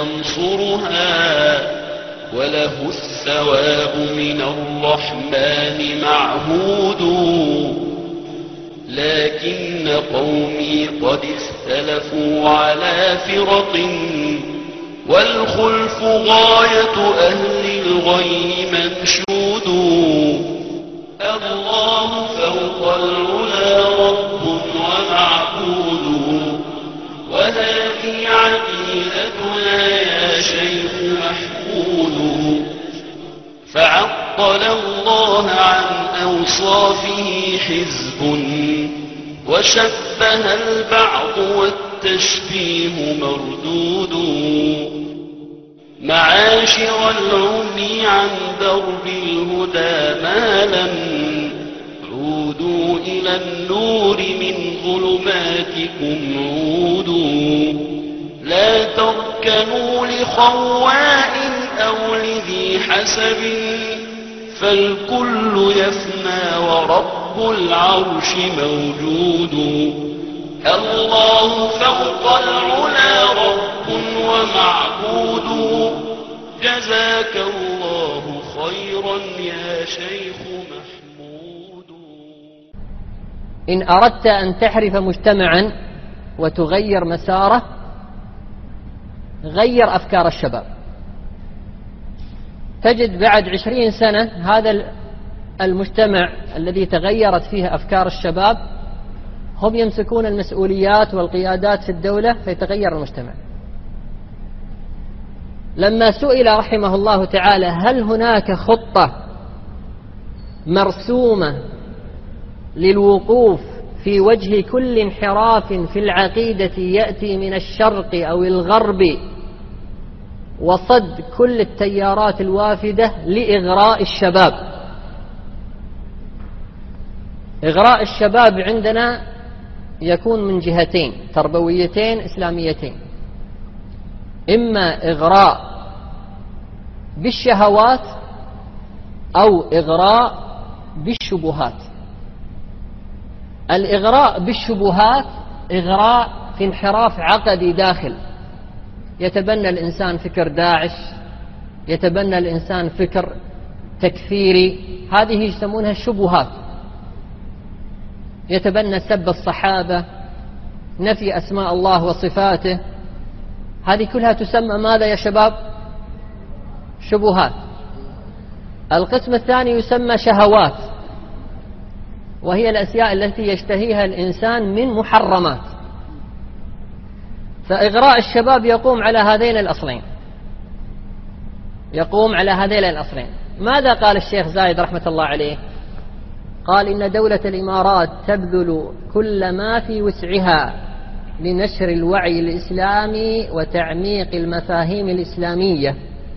ينصرها وله الثواب من الرحمن معهود لكن قومي قد اختلفوا على فرق والخلف غاية أهل الغي منشود الله فوق العلا رب ومعبود وهذه عقيدتنا يا شيخ محمود فعطل الله عن أوصافه حزب وشبه البعض والتشبيه مردود معاشر العمي عن درب الهدى ما لم عودوا إلى النور من ظلماتكم عودوا لا تركنوا لخواء أو لذي حسب فالكل يفنى ورب العرش موجود الله فوق العلا رب ومعبود جزاك الله خيرا يا شيخ محمود إن أردت أن تحرف مجتمعا وتغير مساره غير أفكار الشباب تجد بعد عشرين سنة هذا المجتمع الذي تغيرت فيه أفكار الشباب هم يمسكون المسؤوليات والقيادات في الدولة فيتغير المجتمع لما سئل رحمه الله تعالى هل هناك خطة مرسومة للوقوف في وجه كل انحراف في العقيدة يأتي من الشرق أو الغرب وصد كل التيارات الوافدة لإغراء الشباب إغراء الشباب عندنا يكون من جهتين تربويتين إسلاميتين إما إغراء بالشهوات أو إغراء بالشبهات الإغراء بالشبهات إغراء في انحراف عقدي داخل يتبنى الإنسان فكر داعش يتبنى الإنسان فكر تكفيري هذه يسمونها الشبهات يتبنى سب الصحابة نفي أسماء الله وصفاته هذه كلها تسمى ماذا يا شباب شبهات القسم الثاني يسمى شهوات وهي الأشياء التي يشتهيها الإنسان من محرمات فإغراء الشباب يقوم على هذين الأصلين يقوم على هذين الأصلين ماذا قال الشيخ زايد رحمة الله عليه قال إن دولة الإمارات تبذل كل ما في وسعها لنشر الوعي الإسلامي وتعميق المفاهيم الإسلامية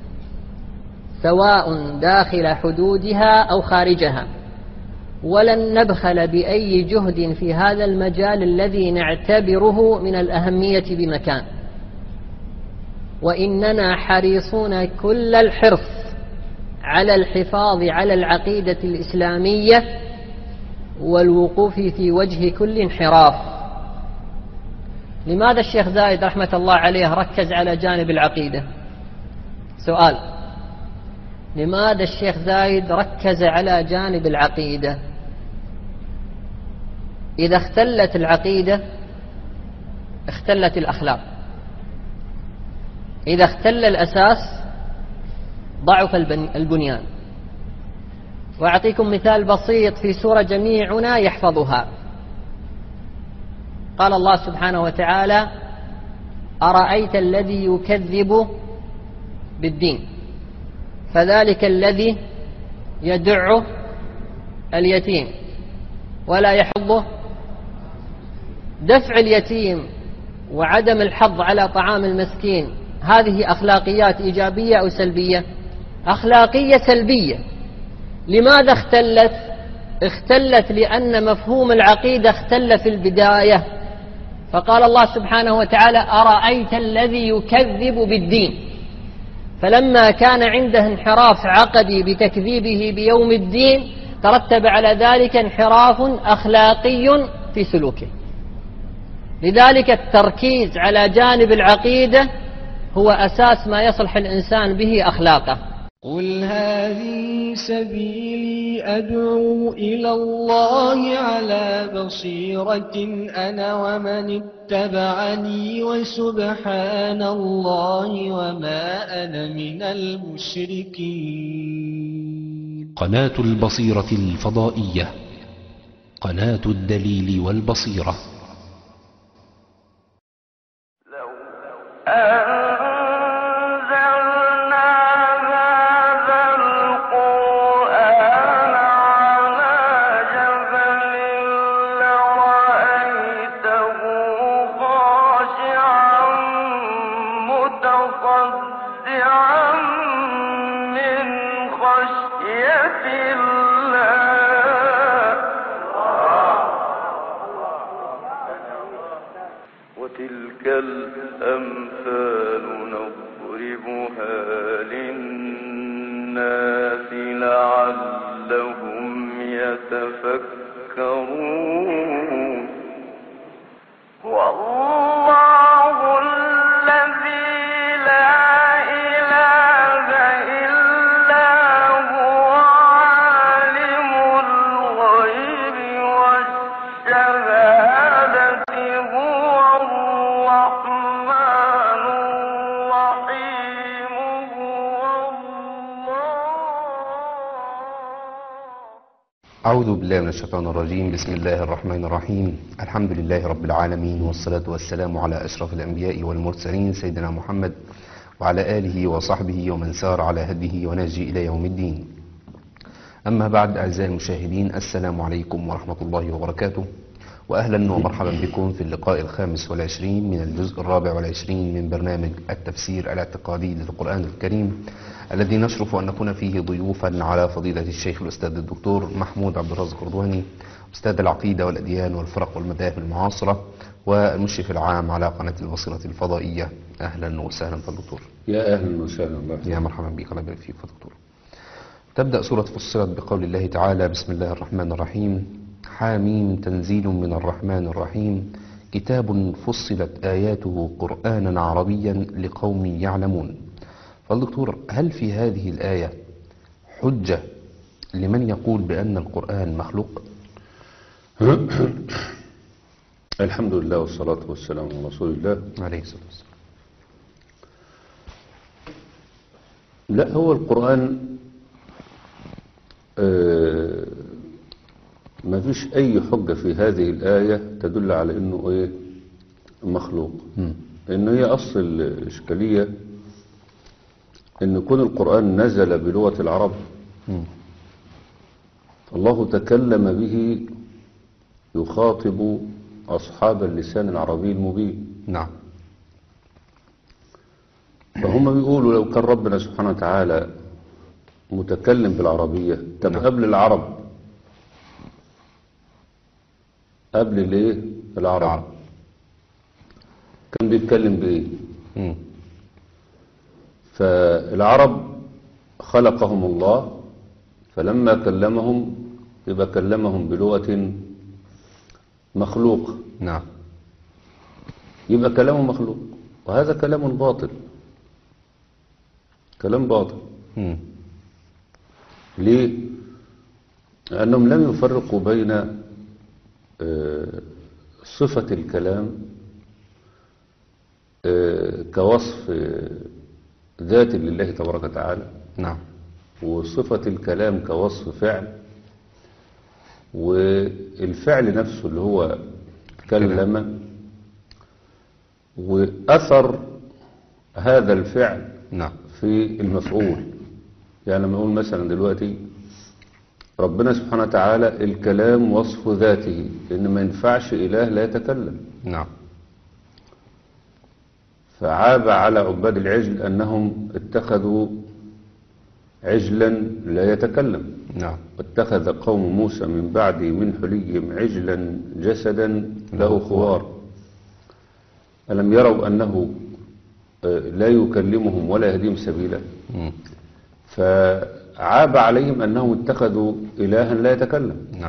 سواء داخل حدودها أو خارجها ولن نبخل بأي جهد في هذا المجال الذي نعتبره من الأهمية بمكان وإننا حريصون كل الحرص على الحفاظ على العقيدة الإسلامية والوقوف في وجه كل انحراف لماذا الشيخ زايد رحمة الله عليه ركز على جانب العقيدة سؤال لماذا الشيخ زايد ركز على جانب العقيدة إذا اختلت العقيدة اختلت الأخلاق إذا اختل الأساس ضعف البنيان وأعطيكم مثال بسيط في سورة جميعنا يحفظها قال الله سبحانه وتعالى أرأيت الذي يكذب بالدين فذلك الذي يدع اليتيم ولا يحضه دفع اليتيم وعدم الحظ على طعام المسكين هذه أخلاقيات إيجابية أو سلبية أخلاقية سلبية لماذا اختلت اختلت لأن مفهوم العقيدة اختل في البداية فقال الله سبحانه وتعالى أرأيت الذي يكذب بالدين فلما كان عنده انحراف عقدي بتكذيبه بيوم الدين ترتب على ذلك انحراف أخلاقي في سلوكه لذلك التركيز على جانب العقيدة هو أساس ما يصلح الإنسان به أخلاقه قل هذه سبيلي أدعو إلى الله على بصيرة أنا ومن اتبعني وسبحان الله وما أنا من المشركين قناة البصيرة الفضائية قناة الدليل والبصيرة أنزلنا هذا القرآن على جبل لرأيته خاشعا متصدعا من خشية الله وتلك الأمثال نضربها للناس لعلهم يتفكرون والله الذي لا إله إلا هو عالم الغيب والشهادة هو الرحمن الرحيم هو الله أعوذ بالله من الشيطان الرجيم بسم الله الرحمن الرحيم الحمد لله رب العالمين والصلاة والسلام على أشرف الأنبياء والمرسلين سيدنا محمد وعلى آله وصحبه ومن سار على هديه ونهجه إلى يوم الدين أما بعد أعزائي المشاهدين السلام عليكم ورحمة الله وبركاته وأهلا ومرحبا بكم في اللقاء الخامس والعشرين من الجزء الرابع والعشرين من برنامج التفسير الاعتقادي للقرآن الكريم الذي نشرف أن نكون فيه ضيوفا على فضيلة الشيخ الأستاذ الدكتور محمود عبد الرازق رضواني أستاذ العقيدة والأديان والفرق والمذاهب المعاصرة والمشرف العام على قناة البصيرة الفضائية أهلا وسهلا فالدكتور يا اهلا وسهلا الله يا مرحبا بك الله يبارك فيك فدكتور تبدأ سورة فصلت بقول الله تعالى بسم الله الرحمن الرحيم حاميم تنزيل من الرحمن الرحيم كتاب فصلت آياته قرآنا عربيا لقوم يعلمون فالدكتور هل في هذه الآية حجة لمن يقول بأن القرآن مخلوق الحمد لله والصلاة والسلام على رسول الله عليه الصلاة والسلام لا هو القرآن آه، ما فيش أي حجة في هذه الآية تدل على أنه إيه مخلوق إن هي أصل الإشكالية أن يكون القرآن نزل بلغة العرب الله تكلم به يخاطب أصحاب اللسان العربي المبين نعم فهم بيقولوا لو كان ربنا سبحانه وتعالى متكلم بالعربية طب نعم. قبل العرب قبل الايه العرب العرب. كان بيتكلم بايه مم. فالعرب خلقهم الله فلما كلمهم يبقى كلمهم بلغة مخلوق نعم يبقى كلامه مخلوق وهذا كلام باطل كلام باطل مم. ليه؟ لأنهم لم يفرقوا بين آه، صفة الكلام آه، كوصف آه، ذات لله تبارك وتعالى نعم وصفة الكلام كوصف فعل والفعل نفسه اللي هو كلم وأثر هذا الفعل نعم في المفعول يعني لما نقول مثلا دلوقتي ربنا سبحانه وتعالى الكلام وصف ذاته لأن ما ينفعش إله لا يتكلم نعم فعاب على عباد العجل أنهم اتخذوا عجلا لا يتكلم نعم واتخذ قوم موسى من بعد من حليهم عجلا جسدا له خوار ألم يروا أنه آه، لا يكلمهم ولا يهديهم سبيلا مم. فعاب عليهم أنهم اتخذوا إلها لا يتكلم نعم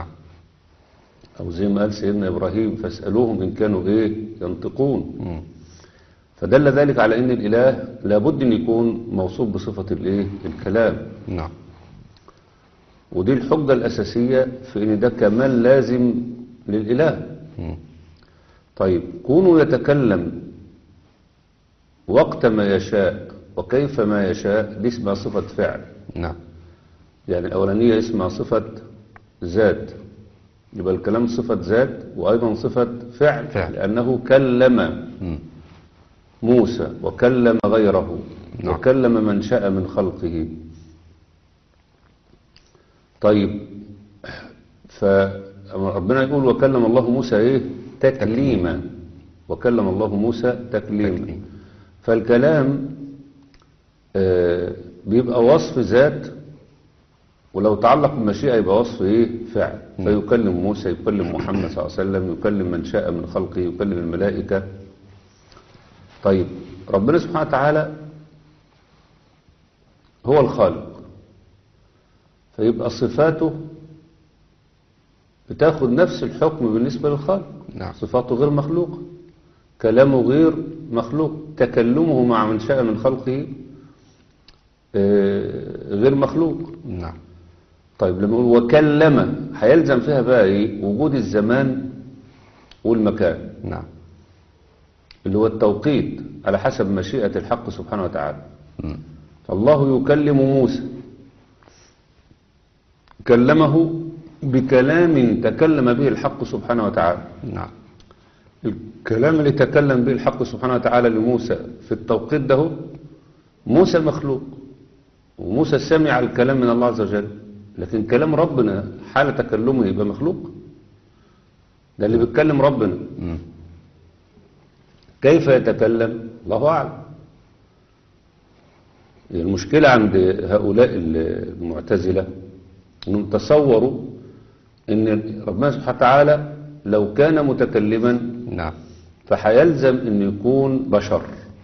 أو زي ما قال سيدنا إبراهيم فاسألوهم إن كانوا إيه ينطقون مم. فدل ذلك على ان الاله لابد ان يكون موصوف بصفة الايه الكلام نعم ودي الحجة الاساسية في ان ده كمال لازم للاله مم. طيب كونه يتكلم وقت ما يشاء وكيف ما يشاء دي اسمها صفة فعل نعم يعني الأولانية اسمها صفة ذات يبقى الكلام صفة ذات وأيضا صفة فعل, فعل. لأنه كلم مم. موسى وكلم غيره نعم. وكلم من شاء من خلقه طيب فربنا يقول وكلم الله موسى ايه تكليما وكلم الله موسى تكليما تكليم. فالكلام آه، بيبقى وصف ذات ولو تعلق بالمشيئة يبقى وصف ايه فعل فيكلم موسى يكلم محمد صلى الله عليه وسلم يكلم من شاء من خلقه يكلم الملائكة طيب ربنا سبحانه وتعالى هو الخالق فيبقى صفاته بتاخد نفس الحكم بالنسبة للخالق نعم. صفاته غير مخلوقة كلامه غير مخلوق تكلمه مع من شاء من خلقه آه، غير مخلوق نعم طيب لما نقول وكلم هيلزم فيها بقى ايه وجود الزمان والمكان نعم اللي هو التوقيت على حسب مشيئة الحق سبحانه وتعالى مم. الله يكلم موسى كلمه بكلام تكلم به الحق سبحانه وتعالى نعم الكلام اللي تكلم به الحق سبحانه وتعالى لموسى في التوقيت ده هو، موسى مخلوق وموسى سمع الكلام من الله عز وجل لكن كلام ربنا حال تكلمه يبقى مخلوق ده اللي بيتكلم ربنا مم. كيف يتكلم الله أعلم المشكلة عند هؤلاء المعتزلة أنهم تصوروا أن ربنا سبحانه وتعالى لو كان متكلما نعم فحيلزم أن يكون بشر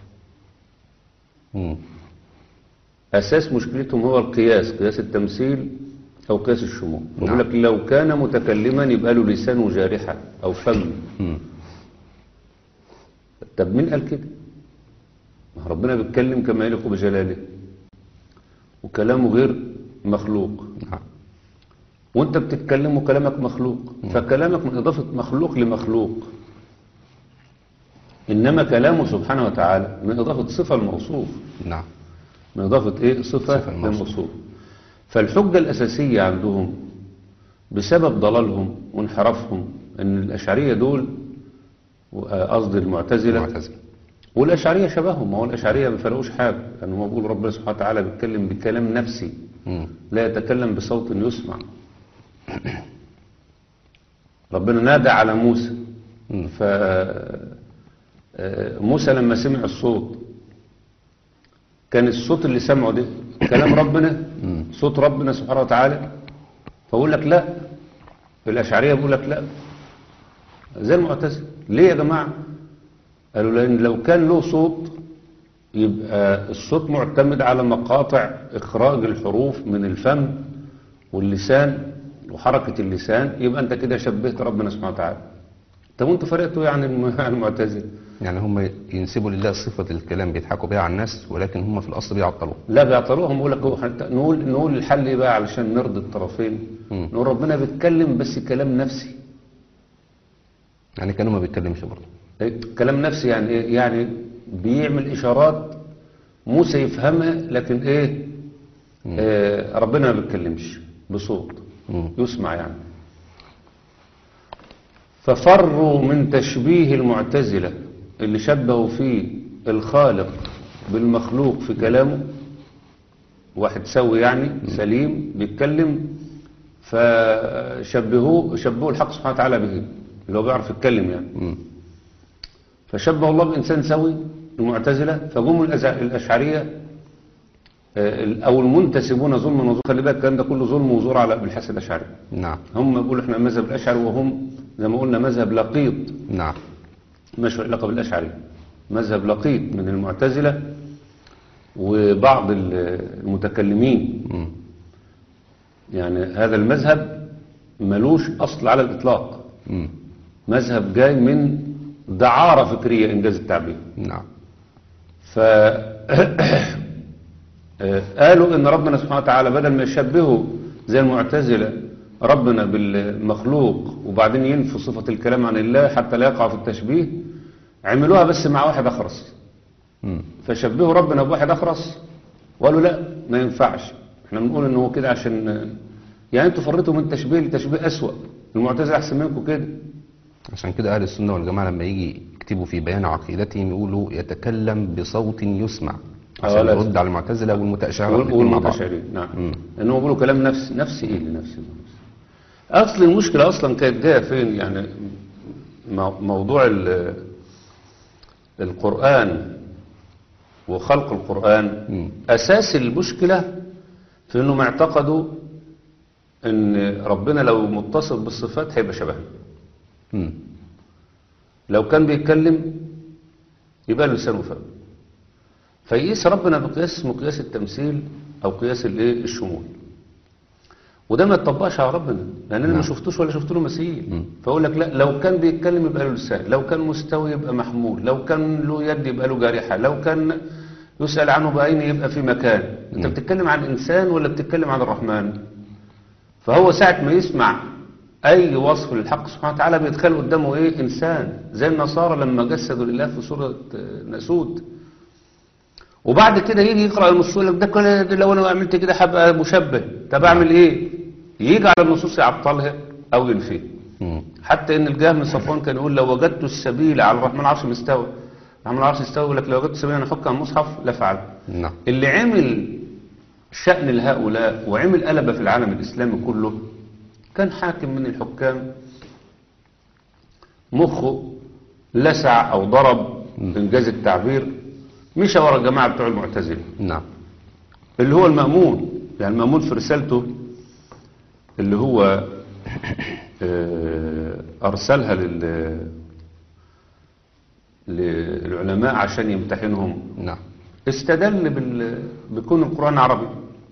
مم. أساس مشكلتهم هو القياس قياس التمثيل أو قياس الشمول نعم. يقول لك لو كان متكلما يبقى له لسان جارحة أو فم مم. طب مين قال كده ما هو ربنا بيتكلم كما يليق بجلاله وكلامه غير مخلوق نعم وانت بتتكلم وكلامك مخلوق فكلامك من إضافة مخلوق لمخلوق إنما كلامه سبحانه وتعالى من إضافة صفة الموصوف نعم من إضافة إيه صفة صفة الموصوف. للموصوف فالحجة الأساسية عندهم بسبب ضلالهم وانحرافهم إن الأشعرية دول آه، قصدي المعتزلة معتزلة والأشعرية شبههم ما هو الأشعرية ما فرقوش حاجة لأن هو بيقول ربنا سبحانه وتعالى بيتكلم بكلام نفسي مم. لا يتكلم بصوت يسمع ربنا نادى على موسى مم. ف آه، موسى لما سمع الصوت كان الصوت اللي سمعه ده كلام ربنا صوت ربنا سبحانه وتعالى فأقول لك لا الأشعرية بيقول لك لا زي المعتزلة ليه يا جماعة قالوا لأن لو كان له صوت يبقى الصوت معتمد على مقاطع إخراج الحروف من الفم واللسان وحركة اللسان يبقى أنت كده شبهت ربنا سبحانه وتعالى طب وانتوا فرقتوا إيه عن الم- عن المعتزلة يعني هم ينسبوا لله صفة الكلام بيضحكوا بيها على الناس ولكن هم في الأصل بيعطلوه لا بيعطلوهم يقول لك هو حتى نقول نقول الحل ايه بقى علشان نرضي الطرفين مم. نقول ربنا بيتكلم بس كلام نفسي يعني كانوا ما بيتكلمش برضه إيه؟ كلام نفسي يعني ايه يعني بيعمل اشارات موسى يفهمها لكن ايه آه ربنا ما بيتكلمش بصوت مم. يسمع يعني ففروا من تشبيه المعتزلة اللي شبهوا فيه الخالق بالمخلوق في كلامه واحد سوي يعني سليم بيتكلم فشبهوه شبهوا الحق سبحانه وتعالى به اللي هو بيعرف يتكلم يعني مم. فشبه الله بإنسان سوي المعتزلة فجم الأز- الأشعرية آه، أو المنتسبون ظلما وزورا خلي بالك الكلام ده كله ظلم وزور على ابن الحسن الأشعري نعم هم بيقولوا احنا مذهب الأشعري وهم زي ما قلنا مذهب لقيط نعم مش له علاقة بالأشعري مذهب لقيط من المعتزلة وبعض ال- المتكلمين مم. يعني هذا المذهب ملوش أصل على الإطلاق مم. مذهب جاي من دعارة فكرية إنجاز التعبير نعم ف آه، قالوا ان ربنا سبحانه وتعالى بدل ما يشبهوا زي المعتزلة ربنا بالمخلوق وبعدين ينفوا صفة الكلام عن الله حتى لا يقع في التشبيه عملوها بس مع واحد اخرس مم. فشبهوا ربنا بواحد اخرس وقالوا لا ما ينفعش احنا بنقول ان هو كده عشان يعني انتوا فرطوا من تشبيه لتشبيه اسوأ المعتزله احسن منكم كده عشان كده أهل السنة والجماعة لما يجي يكتبوا في بيان عقيدتهم يقولوا يتكلم بصوت يسمع عشان آه، لا. يرد على المعتزلة والمتأشعرة الاتنين مع بعض والمتشعرين نعم مم. انهم بيقولوا كلام نفس نفس ايه لنفس اصل المشكله اصلا كانت جايه فين يعني مو- موضوع ال- القران وخلق القران مم. اساس المشكله في انهم اعتقدوا ان ربنا لو متصف بالصفات هيبقى شبهنا مم. لو كان بيتكلم يبقى له لسان وفم فيقيس ربنا بقياس اسمه قياس التمثيل او قياس الايه الشمول وده ما يتطبقش على ربنا لان انا ما نعم. شفتوش ولا شفت له مثيل مم. فاقول لك لا لو كان بيتكلم يبقى له لسان لو كان مستوي يبقى محمول لو كان له يد يبقى له جارحه لو كان يسال عنه باين يبقى في مكان انت مم. بتتكلم عن انسان ولا بتتكلم عن الرحمن فهو ساعة ما يسمع أي وصف للحق سبحانه وتعالى بيتخيل قدامه إيه إنسان زي النصارى لما جسدوا لله في سورة آه، ناسوت وبعد كده يجي يقرأ النصوص يقول لك ده كل- ده لو أنا عملت كده هبقى مشبه طب أعمل إيه؟ يجي على النصوص يعطلها أو ينفيها مم. حتى ان الجهم من صفوان كان يقول لو وجدت السبيل على الرحمن العرش مستوى الرحمن العرش استوى يقول لك لو وجدت السبيل انا احك على المصحف لفعل نعم اللي عمل شأن لهؤلاء وعمل قلبة في العالم الإسلامي كله كان حاكم من الحكام مخه لسع أو ضرب إنجاز التعبير مشى ورا الجماعة بتوع المعتزلة نعم اللي هو المأمون يعني المأمون في رسالته اللي هو آه، أرسلها لل للعلماء عشان يمتحنهم نعم استدل بال... بكون القرآن عربي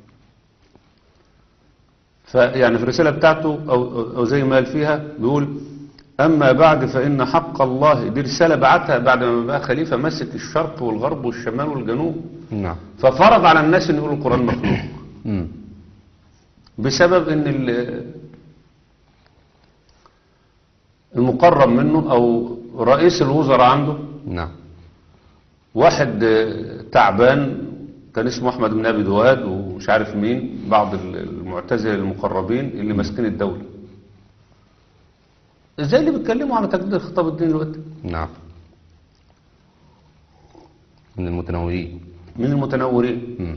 فيعني في الرسالة بتاعته أو, أو زي ما قال فيها بيقول أما بعد فإن حق الله دي رسالة بعتها بعد ما بقى خليفة مسك الشرق والغرب والشمال والجنوب نعم ففرض على الناس أن يقولوا القرآن مخلوق مم. بسبب أن ال- المقرب منه أو رئيس الوزراء عنده نعم واحد آه، تعبان كان اسمه احمد بن ابي دواد ومش عارف مين بعض ال- المعتزله المقربين اللي ماسكين الدوله ازاي اللي بيتكلموا على تجديد الخطاب الديني دلوقتي نعم من المتنورين من المتنورين مم.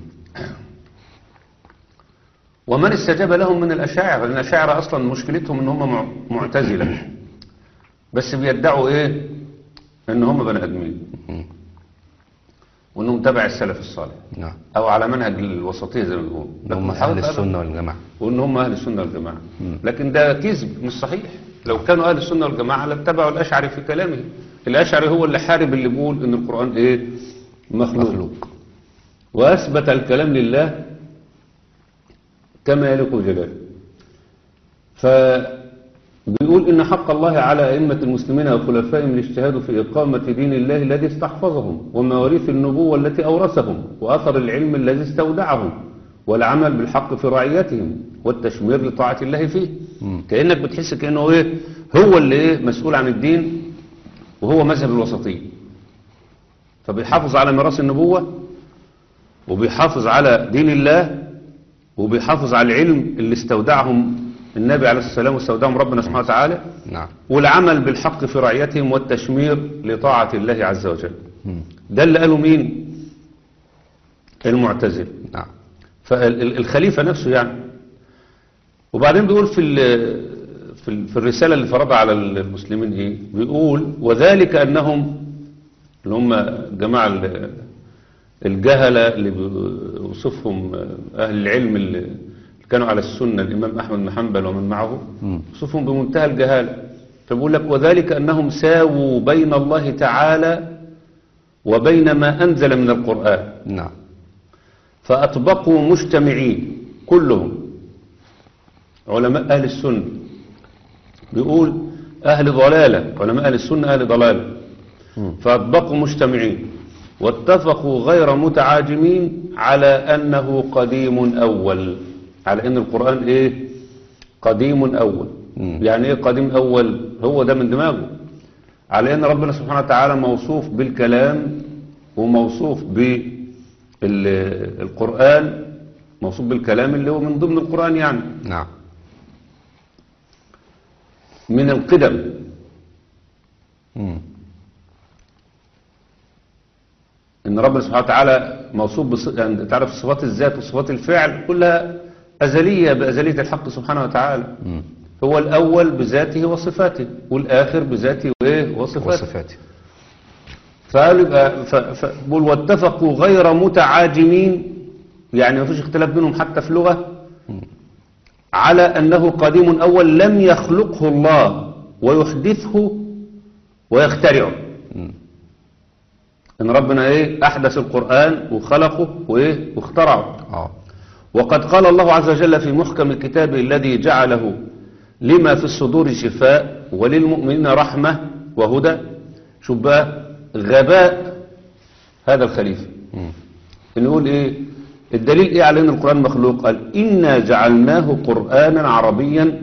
ومن استجاب لهم من الاشاعره لان الاشاعره اصلا مشكلتهم ان هم مع- معتزله بس بيدعوا ايه ان هم بني ادمين مم. وانهم تبع السلف الصالح نعم او على منهج الوسطيه زي ما بيقولوا هم لكن أهل الحقيقة السنة والجماعة وان هم اهل السنه والجماعه مم. لكن ده كذب مش صحيح لو كانوا اهل السنه والجماعه لاتبعوا الاشعري في كلامه الاشعري هو اللي حارب اللي بيقول ان القران ايه مخلوق, مخلوق واثبت الكلام لله كما يليق بجلاله فبيقول ان حق الله على ائمه المسلمين وخلفائهم الاجتهاد في اقامه دين الله الذي استحفظهم ومواريث النبوه التي اورثهم واثر العلم الذي استودعهم والعمل بالحق في رعيتهم والتشمير لطاعه الله فيه مم. كانك بتحس كانه ايه هو اللي ايه مسؤول عن الدين وهو مذهب الوسطيه فبيحافظ على ميراث النبوه وبيحافظ على دين الله وبيحافظ على العلم اللي استودعهم النبي عليه الصلاة والسلام واستودعهم ربنا سبحانه وتعالى نعم والعمل بالحق في رعيتهم والتشمير لطاعة الله عز وجل مم. ده اللي قاله مين المعتزل نعم فالخليفة نفسه يعني وبعدين بيقول في ال- في ال- في الرسالة اللي فرضها على المسلمين ايه بيقول وذلك انهم اللي هم جماعة ال- الجهلة اللي بيوصفهم اهل العلم اللي كانوا على السنة الامام احمد بن حنبل ومن معه مم. يوصفهم بمنتهى الجهالة فبيقول لك وذلك انهم ساووا بين الله تعالى وبين ما انزل من القرآن نعم فأطبقوا مجتمعين كلهم علماء أهل السنة بيقول أهل ضلالة علماء أهل السنة أهل ضلالة مم. فأطبقوا مجتمعين واتفقوا غير متعاجمين على أنه قديم أول على أن القرآن إيه قديم أول مم. يعني إيه قديم أول هو ده من دماغه على أن ربنا سبحانه وتعالى موصوف بالكلام وموصوف بالقرآن موصوف بالكلام اللي هو من ضمن القرآن يعني نعم من القدم مم. ان ربنا سبحانه وتعالى موصوف بص... يعني تعرف صفات الذات وصفات الفعل كلها أزلية بأزلية الحق سبحانه وتعالى مم. هو الأول بذاته وصفاته والآخر بذاته وإيه وصفاته وصفاته فقالوا يبقى ف... ف... بقول واتفقوا غير متعاجمين يعني ما فيش اختلاف بينهم حتى في لغة على أنه قديم أول لم يخلقه الله ويحدثه ويخترعه مم. ان ربنا ايه احدث القرآن وخلقه وايه واخترعه اه وقد قال الله عز وجل في محكم الكتاب الذي جعله لما في الصدور شفاء وللمؤمنين رحمة وهدى شوف بقى غباء هذا الخليفة مم. إنه يقول ايه الدليل ايه على ان القرآن مخلوق قال إنا جعلناه قرآنا عربيا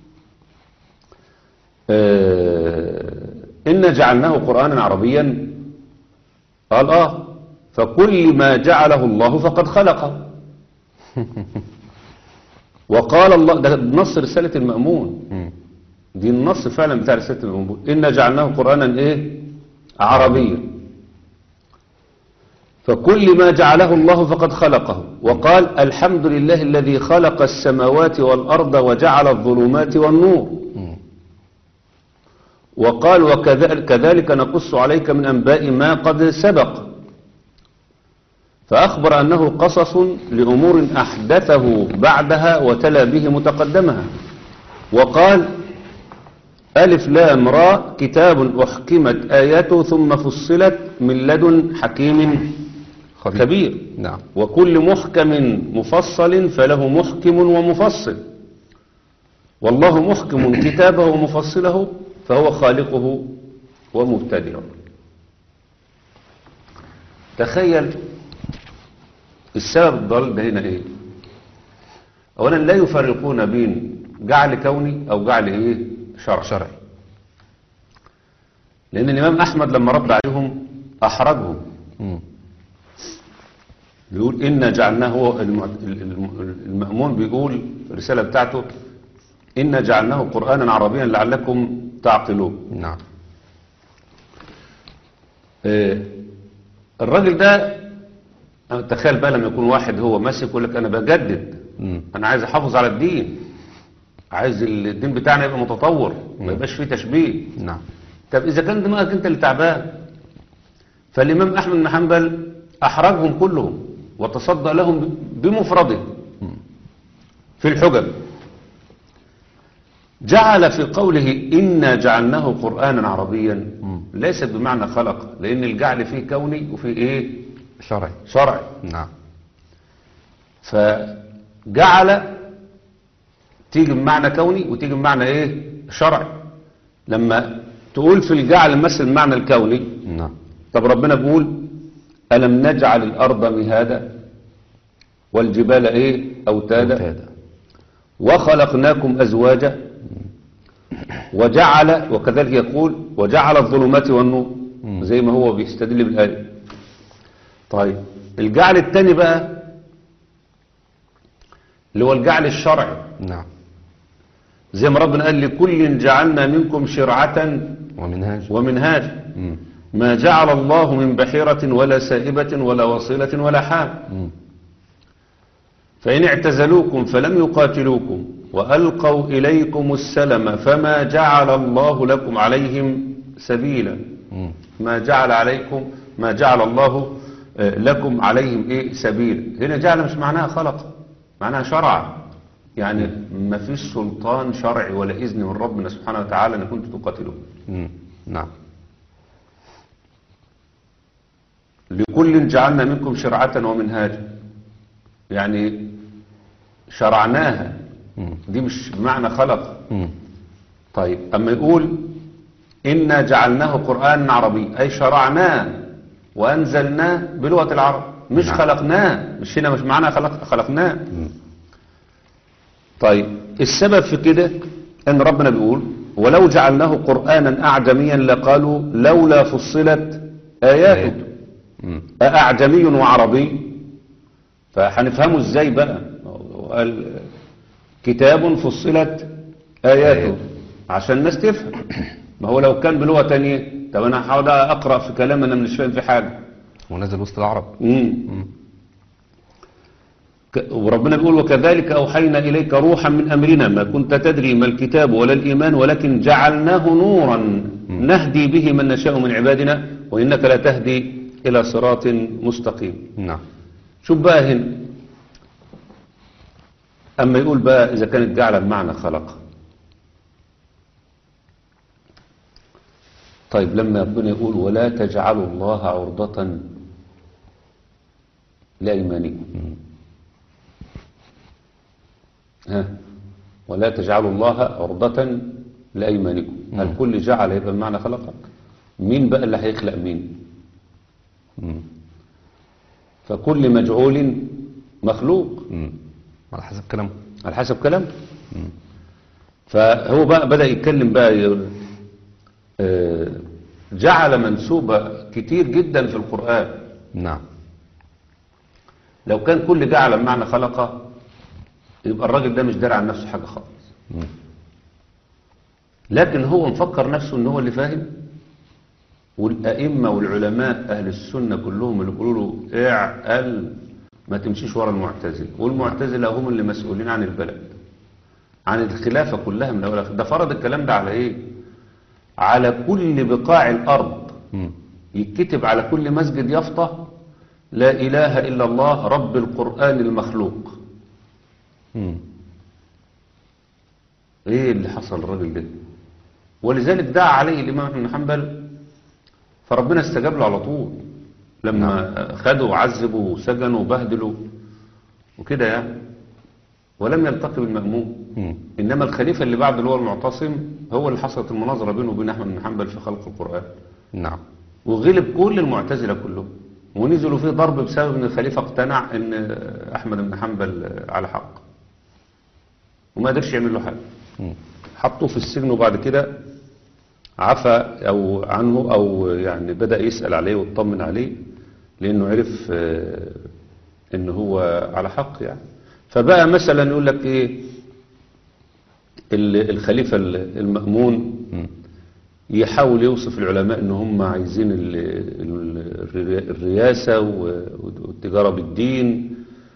آه إنا جعلناه قرآنا عربيا قال اه فكل ما جعله الله فقد خلقه وقال الله ده نص رسالة المأمون مم. دي النص فعلا بتاع رسالة المأمون إنا جعلناه قرآنا إيه عربيا فكل ما جعله الله فقد خلقه وقال الحمد لله الذي خلق السماوات والأرض وجعل الظلمات والنور مم. وقال وكذلك كذلك نقص عليك من أنباء ما قد سبق فأخبر أنه قصص لأمور أحدثه بعدها وتلا به متقدمها وقال ألف لام را كتاب أحكمت آياته ثم فصلت من لدن حكيم خبير. كبير نعم وكل محكم مفصل فله محكم ومفصل والله محكم كتابه ومفصله فهو خالقه ومبتدئه تخيل السبب الضال ده هنا ايه اولا لا يفرقون بين جعل كوني او جعل ايه شرع شرعي لان الامام احمد لما رد عليهم احرجهم مم. بيقول إنا جعلناه هو الم- الم- المأمون بيقول في الرسالة بتاعته إنا جعلناه قرآنا عربيا لعلكم تعقلون نعم آه، الراجل ده أنا تخيل بقى لما يكون واحد هو ماسك يقول لك أنا بجدد مم. أنا عايز أحافظ على الدين عايز الدين بتاعنا يبقى متطور ما يبقاش فيه تشبيه نعم طب إذا كان دماغك أنت اللي تعبان فالإمام أحمد بن حنبل أحرجهم كلهم وتصدى لهم بمفرده في الحجج جعل في قوله إنا جعلناه قرآنا عربيا ليس بمعنى خلق لأن الجعل فيه كوني وفيه إيه شرعي شرعي نعم فجعل تيجي بمعنى كوني وتيجي بمعنى ايه شرعي لما تقول في الجعل مثل المعنى الكوني نعم طب ربنا بيقول ألم نجعل الأرض مهادا والجبال ايه أوتادا أوتادا. وخلقناكم أزواجا وجعل وكذلك يقول وجعل الظلمات والنور زي ما هو بيستدل بالآية طيب الجعل الثاني بقى اللي هو الجعل الشرعي نعم زي ما ربنا قال لكل جعلنا منكم شرعة ومنهاج ومنهاج مم. ما جعل الله من بحيرة ولا سائبة ولا وصيلة ولا حام مم. فإن اعتزلوكم فلم يقاتلوكم وألقوا إليكم السلم فما جعل الله لكم عليهم سبيلا مم. ما جعل عليكم ما جعل الله آه، لكم عليهم ايه سبيل هنا جعل مش معناها خلق معناها شرع يعني ما فيش سلطان شرعي ولا إذن من ربنا سبحانه وتعالى ان كنتم تقاتلون مم. نعم لكل جعلنا منكم شرعة ومنهاجا يعني شرعناها مم. دي مش بمعنى خلق مم. طيب أما يقول إنا جعلناه قرآنا عربي أي شرعناه وأنزلناه بلغة العرب مش نعم. خلقناه مش هنا مش معنى خلق خلقناه طيب السبب في كده ان ربنا بيقول ولو جعلناه قرآنا أعجميا لقالوا لولا فصلت آياته مم. أعجمي وعربي فهنفهمه ازاي بقى قال كتاب فصلت آياته آياته. عشان الناس تفهم ما هو لو كان بلغة تانية طب انا هحاول اقرأ في كلام انا مش فاهم في حاجة ونزل وسط العرب مم. ك- وربنا بيقول وكذلك أوحينا إليك روحا من أمرنا ما كنت تدري ما الكتاب ولا الإيمان ولكن جعلناه نورا نهدي به من نشاء من عبادنا وإنك لا تهدي إلى صراط مستقيم نعم شوف بقى هنا أما يقول بقى إذا كانت جعل بمعنى خلق طيب لما ربنا يقول ولا تجعلوا الله عرضة لأيمانكم ها ولا تجعلوا الله عرضة لأيمانكم هل كل جعل يبقى بمعنى خلق مين بقى اللي هيخلق مين مم. فكل مجعول مخلوق مم. على حسب كلامه على حسب كلام فهو بقى بدأ يتكلم بقى ي- آه، جعل منسوبة كتير جدا في القرآن نعم لو كان كل جعل بمعنى خلقه يبقى الراجل ده مش داري عن نفسه حاجة خالص لكن هو مفكر نفسه ان هو اللي فاهم والأئمة والعلماء أهل السنة كلهم اللي بيقولوا له اعقل ما تمشيش ورا المعتزلة والمعتزلة هم اللي مسؤولين عن البلد عن الخلافة كلها من أولها ده فرض الكلام ده على إيه على كل بقاع الأرض مم. يتكتب على كل مسجد يافطة لا إله إلا الله رب القرآن المخلوق مم. ايه اللي حصل الراجل ده ولذلك دعا عليه الامام احمد بن حنبل فربنا استجاب له على طول لما خدوا وعذبوا وسجنوا وبهدلوا وكده يعني ولم يلتقي بالمأمون مم. انما الخليفه اللي بعد اللي هو المعتصم هو اللي حصلت المناظره بينه وبين احمد بن حنبل في خلق القران نعم وغلب كل المعتزله كلهم ونزلوا فيه ضرب بسبب ان الخليفه اقتنع ان احمد بن حنبل على حق وما قدرش يعمل له حاجه مم. حطوه في السجن وبعد كده عفى او عنه او يعني بدأ يسأل عليه ويطمن عليه لانه عرف آه، ان هو على حق يعني فبقى مثلا يقول لك ايه ال- الخليفة ال- المأمون مم. يحاول يوصف العلماء ان هم عايزين ال- ال- الري- الرياسة و- والتجارة بالدين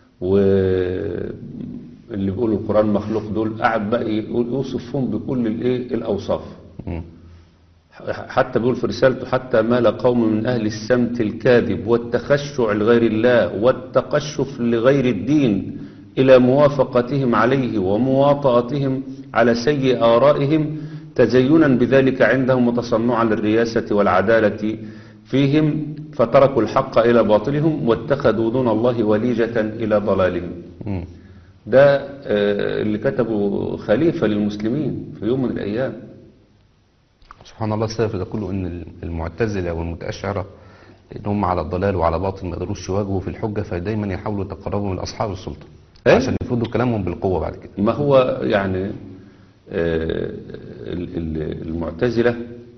واللي بيقولوا القرآن مخلوق دول قاعد بقى يقول- يوصفهم بكل الايه الاوصاف مم. حتى بيقول في رسالته حتى مال قوم من أهل السمت الكاذب والتخشع لغير الله والتقشف لغير الدين إلى موافقتهم عليه ومواطأتهم على سيء آرائهم تزينا بذلك عندهم وتصنعا للرياسة والعدالة فيهم فتركوا الحق إلى باطلهم واتخذوا دون الله وليجة إلى ضلالهم مم. ده آه، اللي كتبه خليفة للمسلمين في يوم من الأيام سبحان الله السبب في ده كله ان المعتزله والمتاشعره ان هم على الضلال وعلى باطل ما قدروش يواجهوا في الحجه فدايما يحاولوا يتقربوا من اصحاب السلطه إيه؟ عشان يفرضوا كلامهم بالقوه بعد كده ما هو يعني آه، ال- ال- المعتزلة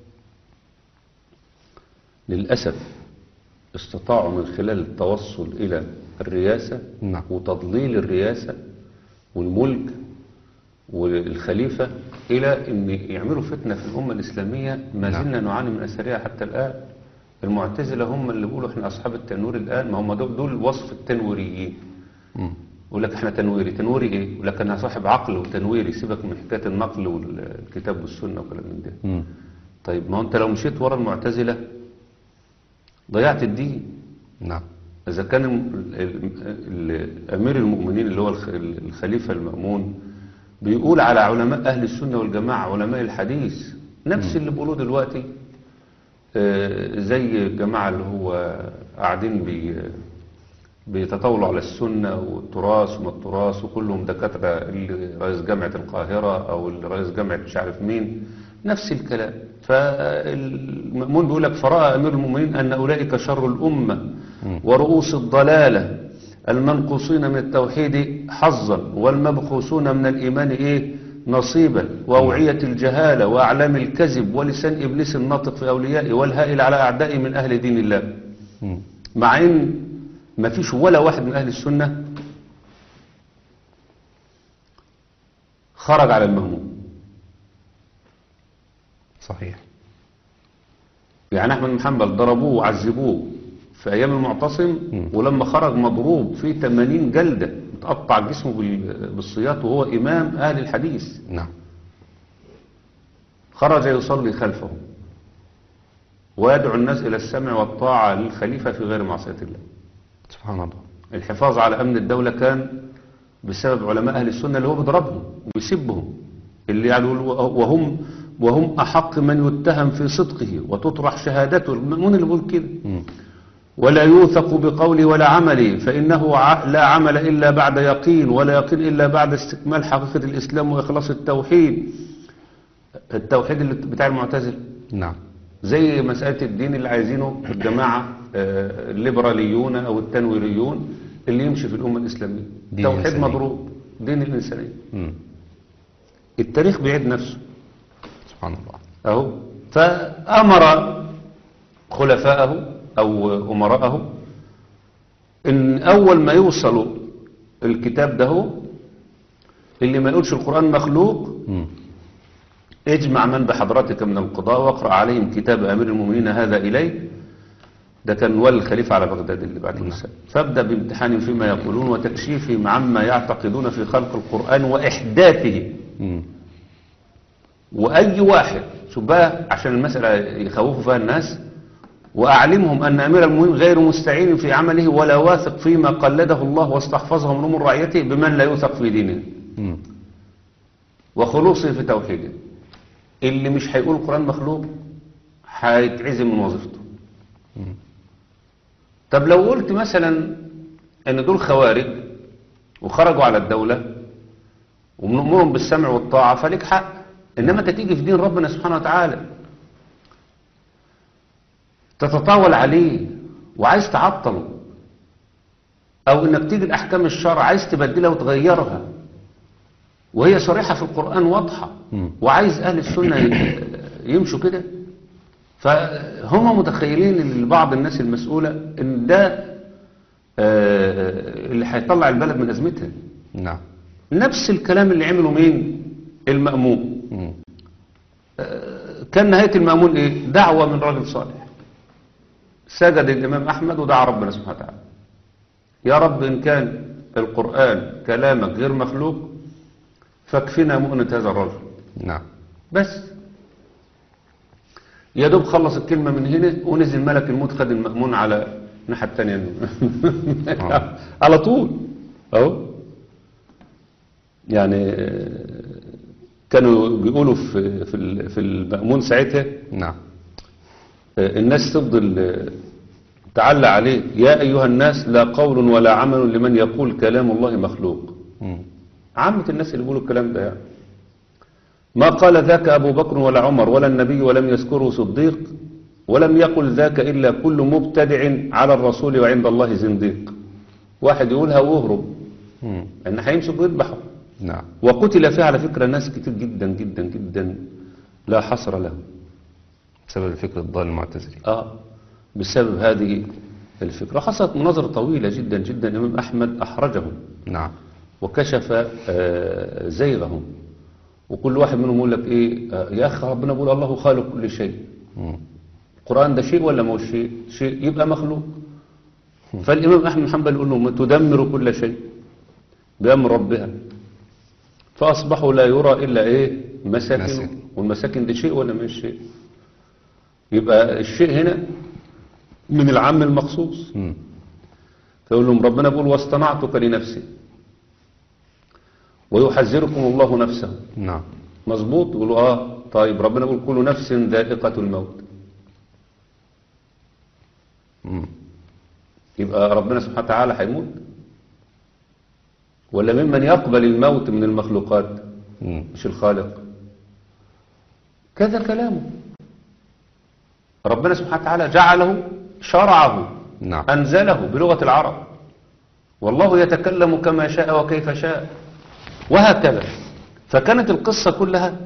للأسف استطاعوا من خلال التوصل إلى الرياسة نعم. وتضليل الرياسة والملك والخليفة إلى أن يعملوا فتنة في الأمة الإسلامية ما نعم. زلنا نعاني من أثرها حتى الآن المعتزلة هم اللي بيقولوا احنا أصحاب التنوير الآن ما هم دول, دول وصف التنويريين مم. يقول لك احنا تنويري تنويري ايه يقول لك انا صاحب عقل وتنويري سيبك من حكايه النقل والكتاب والسنه وكلام من ده مم. طيب ما هو انت لو مشيت ورا المعتزله ضيعت الدين نعم اذا كان ال- ال- ال- امير المؤمنين اللي هو الخ- الخليفه المامون بيقول على علماء اهل السنه والجماعه علماء الحديث نفس اللي بيقولوه دلوقتي آه، زي الجماعه اللي هو قاعدين بي بيتطاولوا على السنة والتراث وما التراث وكلهم دكاترة اللي رئيس جامعة القاهرة أو اللي رئيس جامعة مش عارف مين نفس الكلام فالمأمون بيقول لك فرأى أمير المؤمنين أن أولئك شر الأمة ورؤوس الضلالة المنقوصين من التوحيد حظا والمبخوسون من الإيمان إيه نصيبا وأوعية الجهالة وأعلام الكذب ولسان إبليس الناطق في أوليائه والهائل على أعدائه من أهل دين الله مم. مع ان ما فيش ولا واحد من اهل السنة خرج على المهموم صحيح يعني احمد بن حنبل ضربوه وعذبوه في ايام المعتصم ولما خرج مضروب في 80 جلدة متقطع جسمه بال- بالسياط وهو امام اهل الحديث نعم خرج يصلي خلفه ويدعو الناس الى السمع والطاعة للخليفة في غير معصية الله سبحان الله الحفاظ على أمن الدولة كان بسبب علماء أهل السنة اللي هو بيضربهم ويسبهم اللي يعني وهم وهم أحق من يتهم في صدقه وتطرح شهادته المأمون اللي بيقول كده ولا يوثق بقولي ولا عملي فإنه ع- لا عمل إلا بعد يقين ولا يقين إلا بعد استكمال حقيقة الإسلام وإخلاص التوحيد التوحيد اللي بتاع المعتزله نعم زي مسألة الدين اللي عايزينه الجماعة آه، الليبراليون أو التنويريون اللي يمشي في الأمة الإسلامية دين توحيد الإنسانية. مضروب دين الإنسانية مم. التاريخ بيعيد نفسه سبحان الله أهو فأمر خلفاءه أو أمراءه إن أول ما يوصلوا الكتاب ده اللي ما يقولش القرآن مخلوق مم. اجمع من بحضرتك من القضاء واقرأ عليهم كتاب أمير المؤمنين هذا إليك ده كان ولي الخليفة على بغداد اللي بعد الإسلام فابدأ بامتحانهم فيما يقولون وتكشيفهم عما يعتقدون في خلق القرآن وإحداثه مم. وأي واحد شوف بقى عشان المسألة يخوفوا فيها الناس وأعلمهم أن أمير المؤمنين غير مستعين في عمله ولا واثق فيما قلده الله واستحفظه من أمور رعيته بمن لا يوثق في دينه مم. وخلوصه في توحيده اللي مش هيقول القرآن مخلوق هيتعزم من وظيفته طب لو قلت مثلا ان دول خوارج وخرجوا على الدولة وبنأمرهم بالسمع والطاعة فليك حق انما انت تيجي في دين ربنا سبحانه وتعالى تتطاول عليه وعايز تعطله او انك تيجي الاحكام الشرع عايز تبدلها وتغيرها وهي صريحة في القرآن واضحة مم. وعايز أهل السنة ي- يمشوا كده فهم متخيلين لبعض الناس المسؤولة ان ده آه، اللي هيطلع البلد من أزمتها نعم نفس الكلام اللي عمله مين المأمون مم. كان نهاية المأمون ايه دعوة من راجل صالح سجد الإمام أحمد ودعا ربنا سبحانه وتعالى يا رب إن كان القرآن كلامك غير مخلوق فاكفنا مؤنة هذا الرجل نعم بس يا دوب خلص الكلمة من هنا ونزل ملك الموت خد المأمون على الناحية التانية آه. على طول اهو يعني آه، كانوا بيقولوا في في ال- في المأمون ساعتها نعم آه، الناس تفضل آه، تعلق عليه يا أيها الناس لا قول ولا عمل لمن يقول كلام الله مخلوق مم. عامة الناس اللي بيقولوا الكلام ده يعني ما قال ذاك أبو بكر ولا عمر ولا النبي ولم يذكره صديق ولم يقل ذاك إلا كل مبتدع على الرسول وعند الله زنديق واحد يقولها ويهرب مم. ان هيمسك ويذبحه نعم وقتل فيه على فكرة ناس كتير جدا جدا جدا لا حصر له بسبب الفكر الضال المعتزلي آه بسبب هذه الفكرة حصلت مناظرة طويلة جدا جدا الإمام أحمد أحرجهم نعم وكشف آه، زيغهم وكل واحد منهم يقول لك ايه آه، يا اخي ربنا بيقول الله خالق كل شيء مم. القرآن ده شيء ولا ما هو شيء شيء يبقى مخلوق فالإمام أحمد بن حنبل يقول لهم تدمر كل شيء بأمر ربها فأصبحوا لا يرى إلا إيه مساكن مساكن. والمساكن دي شيء ولا مش شيء يبقى الشيء هنا من العام المخصوص مم. فيقول لهم ربنا بيقول واصطنعتك لنفسي ويحذركم الله نفسه نعم مظبوط يقولوا اه طيب ربنا بيقول كل نفس ذائقة الموت مم. يبقى ربنا سبحانه وتعالى هيموت ولا ممن يقبل الموت من المخلوقات مم. مش الخالق كذا كلامه ربنا سبحانه وتعالى جعله شرعه نعم أنزله بلغة العرب والله يتكلم كما شاء وكيف شاء وهكذا فكانت القصة كلها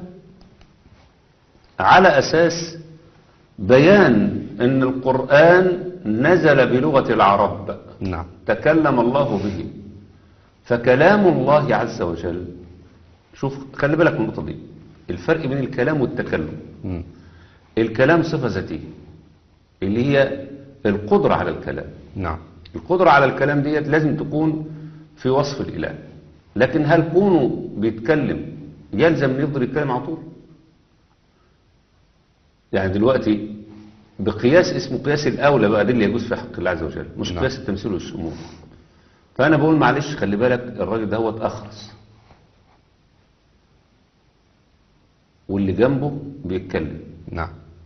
على أساس بيان أن القرآن نزل بلغة العرب نعم تكلم الله به فكلام الله عز وجل شوف خلي بالك من النقطة دي الفرق بين الكلام والتكلم مم. الكلام صفة ذاتية اللي هي القدرة على الكلام نعم القدرة على الكلام ديت لازم تكون في وصف الإله لكن هل كونه بيتكلم يلزم ان يفضل يتكلم على طول يعني دلوقتي بقياس اسمه قياس الأولى بقى ده اللي يجوز في حق الله عز وجل مش نعم. قياس التمثيل والشمول فأنا بقول معلش خلي بالك الراجل ده هو أخرس واللي جنبه بيتكلم نعم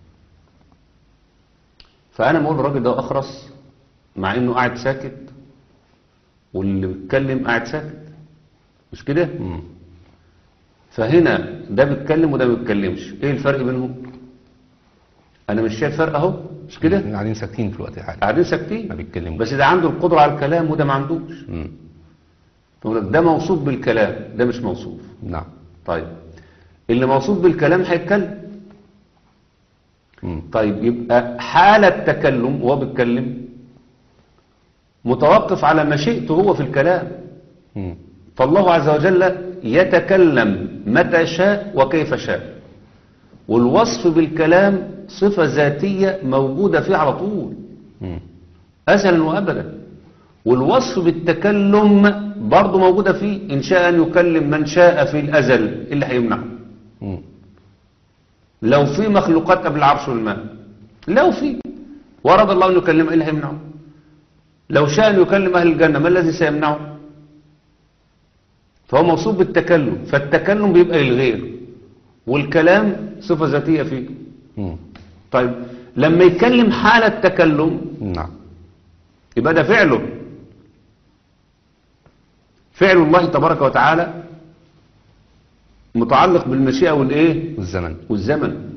فأنا بقول الراجل ده أخرس مع إنه قاعد ساكت واللي بيتكلم قاعد ساكت مش كده؟ مم. فهنا ده بيتكلم وده ما بيتكلمش ايه الفرق بينهم انا مش شايف فرق اهو مش كده قاعدين ساكتين في الوقت الحالي قاعدين ساكتين ما بيتكلموش. بس ده عنده القدره على الكلام وده ما عندوش مم. فيقول لك ده موصوف بالكلام ده مش موصوف نعم طيب اللي موصوف بالكلام هيتكلم مم. طيب يبقى حالة تكلم وهو بيتكلم متوقف على مشيئته هو في الكلام مم. فالله عز وجل يتكلم متى شاء وكيف شاء والوصف بالكلام صفة ذاتية موجودة فيه على طول مم. أزلا وأبدا والوصف بالتكلم برضه موجودة فيه إن شاء أن يكلم من شاء في الأزل إيه اللي هيمنعه مم. لو في مخلوقات قبل العرش والماء لو في ورد الله أن يكلم إيه اللي هيمنعه لو شاء أن يكلم أهل الجنة ما الذي سيمنعه فهو موصوف بالتكلم فالتكلم بيبقى للغير والكلام صفة ذاتية فيه مم. طيب لما يتكلم حالة تكلم نعم يبقى ده فعله فعل الله تبارك وتعالى متعلق بالمشيئة والإيه والزمن والزمن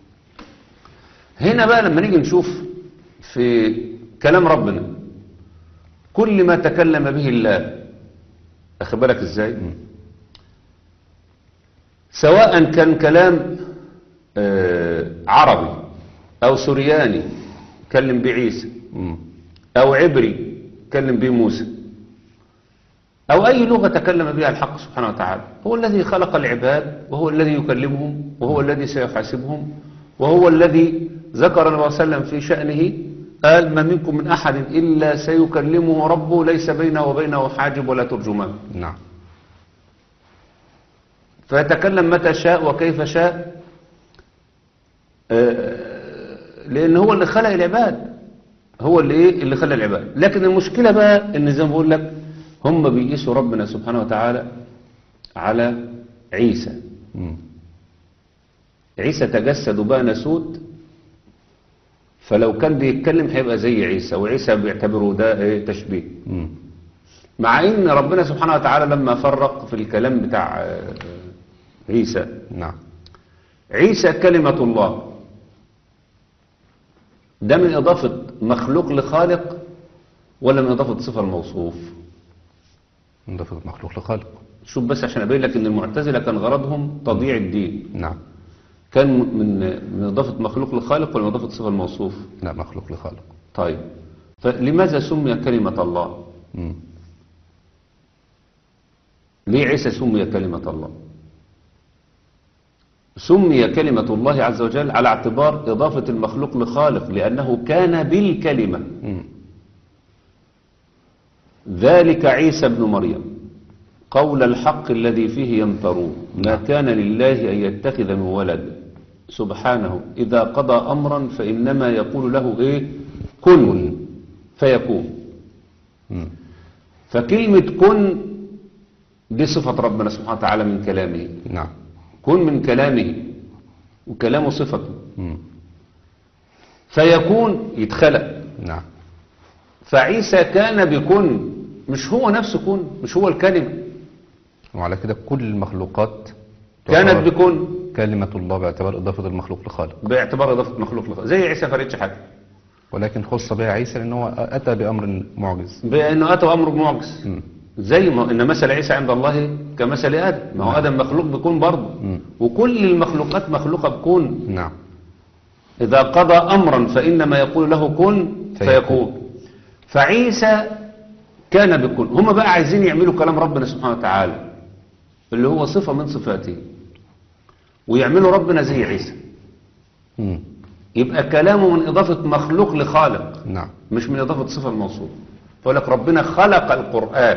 هنا بقى لما نيجي نشوف في كلام ربنا كل ما تكلم به الله أخد بالك ازاي سواء كان كلام آه، عربي أو سورياني كلم بعيسى مم. أو عبري كلم به موسى أو أي لغة تكلم بها الحق سبحانه وتعالى هو الذي خلق العباد وهو الذي يكلمهم وهو الذي سيحاسبهم وهو الذي ذكر النبي صلى الله عليه وسلم في شأنه قال ما منكم من أحد إلا سيكلمه ربه ليس بينه وبينه حاجب ولا ترجمان نعم فيتكلم متى شاء وكيف شاء آه، لأن هو اللي خلق العباد هو اللي ايه اللي خلق العباد لكن المشكلة بقى ان زي ما بقول لك هم بيقيسوا ربنا سبحانه وتعالى على عيسى مم. عيسى تجسد وبقى نسوت فلو كان بيتكلم هيبقى زي عيسى وعيسى بيعتبره ده ايه تشبيه مم. مع ان ربنا سبحانه وتعالى لما فرق في الكلام بتاع آه، عيسى نعم عيسى كلمة الله ده من إضافة مخلوق لخالق ولا من إضافة صفة الموصوف إضافة مخلوق لخالق شوف بس عشان أبين لك إن المعتزلة كان غرضهم تضييع الدين نعم كان من من إضافة مخلوق لخالق ولا من إضافة صفة الموصوف لا مخلوق لخالق طيب فلماذا سمي كلمة الله مم. ليه عيسى سمي كلمة الله سمي كلمة الله عز وجل على اعتبار إضافة المخلوق لخالق لأنه كان بالكلمة مم. ذلك عيسى ابن مريم قول الحق الذي فيه يمترون ما كان لله أن يتخذ من ولد سبحانه إذا قضى أمرا فإنما يقول له إيه كن فيكون مم. فكلمة كن دي صفة ربنا سبحانه وتعالى من كلامه نعم كن من كلامه وكلامه صفته مم. فيكون يتخلق نعم فعيسى كان بكن مش هو نفسه كن مش هو الكلمة وعلى كده كل المخلوقات كانت تعتبر- بكن كلمة الله باعتبار إضافة المخلوق لخالق باعتبار إضافة مخلوق لخالق زي عيسى فريتش حاجة ولكن خص بها عيسى لأنه هو أتى بأمر معجز بأنه أتى أمر معجز مم. زي ما إن مثل عيسى عند الله كمثل آدم ما هو آدم مخلوق بكون برضه مم. وكل المخلوقات مخلوقة بكون نعم إذا قضى أمرا فإنما يقول له كن فيكون. فيكون فعيسى كان بكون هم بقى عايزين يعملوا كلام ربنا سبحانه وتعالى اللي هو صفة من صفاته ويعملوا ربنا زي عيسى مم. يبقى كلامه من إضافة مخلوق لخالق نعم مش من إضافة صفة الموصول فيقول لك ربنا خلق القرآن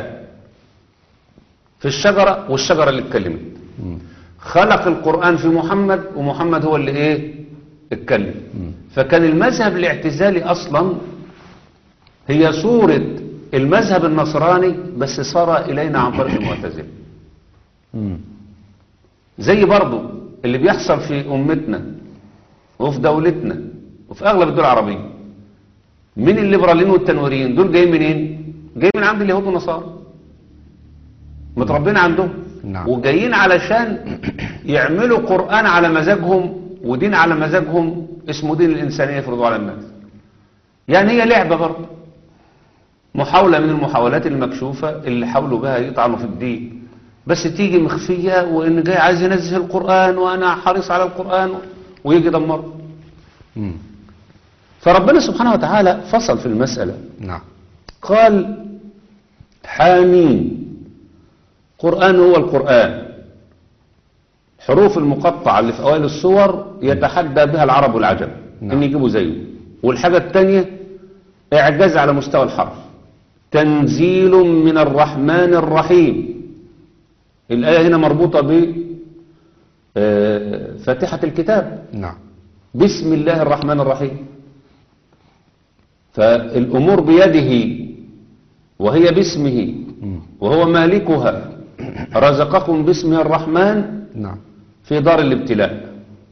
في الشجرة والشجرة اللي اتكلمت مم. خلق القرآن في محمد ومحمد هو اللي ايه اتكلم فكان المذهب الاعتزالي اصلا هي صورة المذهب النصراني بس صار الينا عن طريق المعتزله مم. زي برضو اللي بيحصل في امتنا وفي دولتنا وفي اغلب الدول العربيه من الليبراليين والتنويريين دول جايين منين جايين من عند اليهود والنصارى متربين عندهم نعم. وجايين علشان يعملوا قرآن على مزاجهم ودين على مزاجهم اسمه دين الإنسانية يفرضوا على الناس يعني هي لعبة برضه محاولة من المحاولات المكشوفة اللي حاولوا بها يطعنوا في الدين بس تيجي مخفية وإن جاي عايز ينزه القرآن وأنا حريص على القرآن ويجي يدمره مم. فربنا سبحانه وتعالى فصل في المسألة نعم قال حامين قرآن هو القرآن حروف المقطعة اللي في أوائل الصور يتحدى بها العرب والعجم نعم. إن يجيبوا زيه والحاجة الثانية إعجاز على مستوى الحرف تنزيل من الرحمن الرحيم الآية هنا مربوطة ب آه، فاتحة الكتاب نعم بسم الله الرحمن الرحيم فالأمور بيده وهي باسمه مم. وهو مالكها رزقكم باسمه الرحمن نعم في دار الابتلاء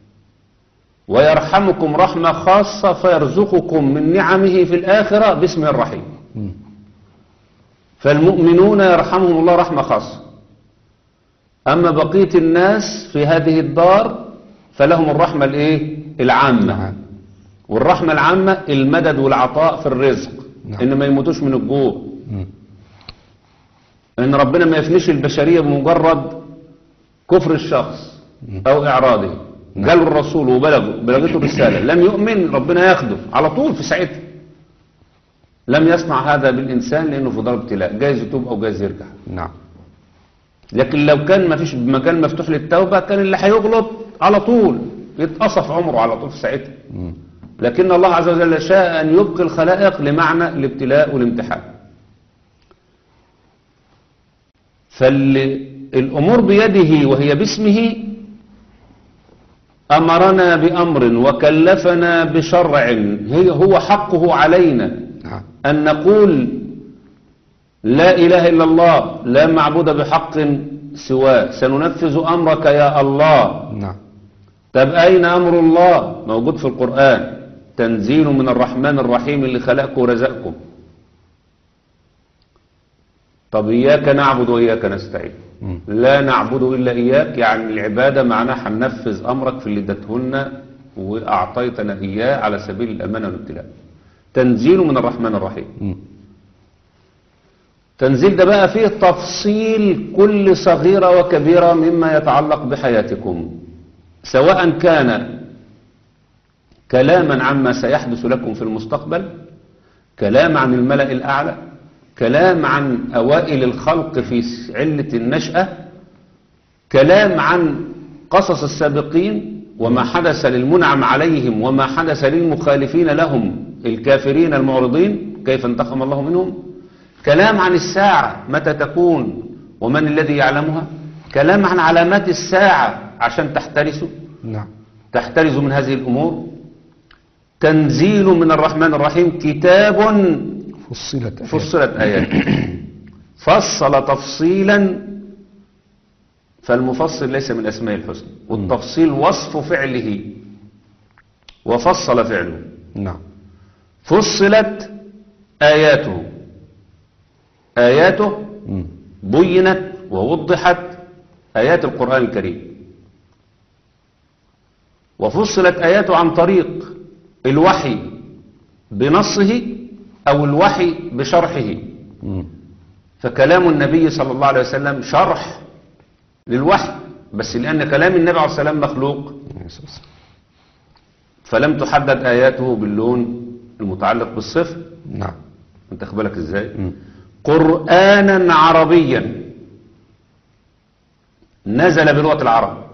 ويرحمكم رحمة خاصة فيرزقكم من نعمه في الآخرة باسمه الرحيم مم. فالمؤمنون يرحمهم الله رحمة خاصة أما بقية الناس في هذه الدار فلهم الرحمة الإيه؟ العامة نعم. والرحمة العامة المدد والعطاء في الرزق نعم. إن ما يموتوش من الجوع مم. إن ربنا ما يفنيش البشرية بمجرد كفر الشخص أو إعراضه قالوا الرسول وبلغوا بلغته الرسالة لم يؤمن ربنا ياخده على طول في ساعتها لم يصنع هذا بالإنسان لأنه في دار ابتلاء جايز يتوب أو جايز يرجع نعم لكن لو كان ما فيش مجال مفتوح للتوبة كان اللي هيغلط على طول يتقصف عمره على طول في ساعتها مم. لكن الله عز وجل شاء أن يبقي الخلائق لمعنى الابتلاء والامتحان فالأمور بيده وهي باسمه أمرنا بأمر وكلفنا بشرع هي هو حقه علينا نعم أن نقول لا إله إلا الله لا معبود بحق سواه سننفذ أمرك يا الله نعم طب أين أمر الله موجود في القرآن تنزيل من الرحمن الرحيم اللي خلقكم ورزقكم طب إياك نعبد وإياك نستعين مم. لا نعبد إلا إياك يعني العبادة معناها هننفذ أمرك في اللي ادتهن وأعطيتنا إياه على سبيل الأمانة والابتلاء تنزيل من الرحمن الرحيم مم. تنزيل ده بقى فيه تفصيل كل صغيرة وكبيرة مما يتعلق بحياتكم سواء كان كلاما عما سيحدث لكم في المستقبل كلام عن الملأ الأعلى كلام عن أوائل الخلق في علة النشأة كلام عن قصص السابقين وما حدث للمنعم عليهم وما حدث للمخالفين لهم الكافرين المعرضين كيف انتقم الله منهم كلام عن الساعة متى تكون ومن الذي يعلمها كلام عن علامات الساعة عشان تحترسوا نعم تحترزوا من هذه الأمور تنزيل من الرحمن الرحيم كتاب فصلت آيات. فصلت آيات فصل تفصيلا فالمفصل ليس من أسماء الحسنى والتفصيل وصف فعله وفصل فعله نعم فصلت آياته آياته مم. بينت ووضحت آيات القرآن الكريم وفصلت آياته عن طريق الوحي بنصه أو الوحي بشرحه مم. فكلام النبي صلى الله عليه وسلم شرح للوحي بس لأن كلام النبي عليه السلام مخلوق فلم تحدد آياته باللون المتعلق بالصفر نعم انت بالك ازاي مم. قرآنا عربيا نزل بلغة العرب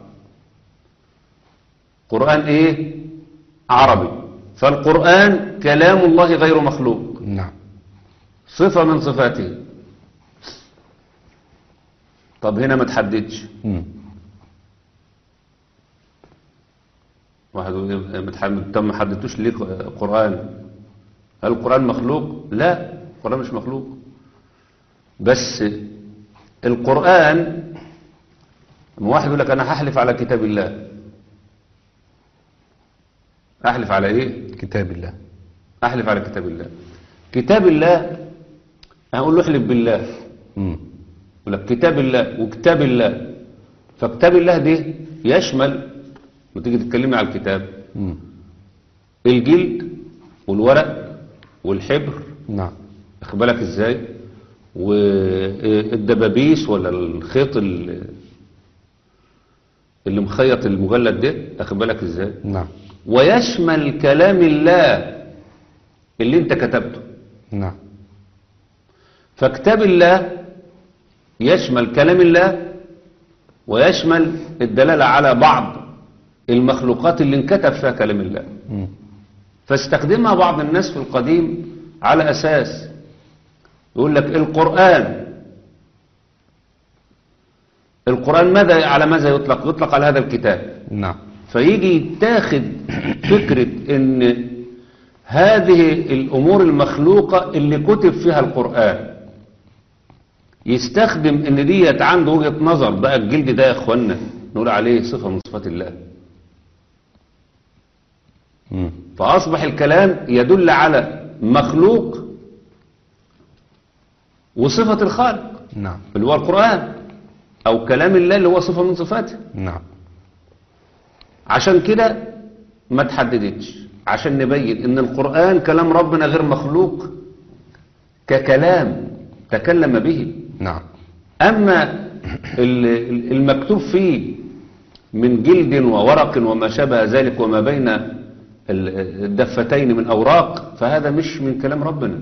قرآن ايه عربي فالقرآن كلام الله غير مخلوق نعم صفة من صفاته طب هنا ما تحددش مم. واحد يقول إيه، ما تح- طب ما حددتوش ليه قرآن هل القرآن مخلوق لا القرآن مش مخلوق بس القرآن لما واحد يقول لك انا هحلف على كتاب الله احلف على ايه كتاب الله احلف على كتاب الله كتاب الله هقول له احلف بالله مم. يقول لك كتاب الله وكتاب الله فكتاب الله ده يشمل لما تيجي تتكلمي على الكتاب مم. الجلد والورق والحبر نعم واخد بالك ازاي والدبابيس ولا الخيط ال- اللي مخيط المجلد ده واخد بالك ازاي نعم ويشمل كلام الله اللي انت كتبته نعم فكتاب الله يشمل كلام الله ويشمل الدلالة على بعض المخلوقات اللي انكتب فيها كلام الله مم. فاستخدمها بعض الناس في القديم على أساس يقول لك القرآن القرآن ماذا على ماذا يطلق يطلق على هذا الكتاب نعم فيجي يتاخد فكرة ان هذه الامور المخلوقة اللي كتب فيها القرآن يستخدم ان ديت عنده وجهة نظر بقى الجلد ده يا اخوانا نقول عليه صفة من صفات الله مم. فاصبح الكلام يدل على مخلوق وصفة الخالق نعم اللي هو القرآن او كلام الله اللي هو صفة من صفاته نعم عشان كده ما تحددتش عشان نبين ان القرآن كلام ربنا غير مخلوق ككلام تكلم به نعم اما ال- ال- المكتوب فيه من جلد وورق وما شابه ذلك وما بين ال- الدفتين من اوراق فهذا مش من كلام ربنا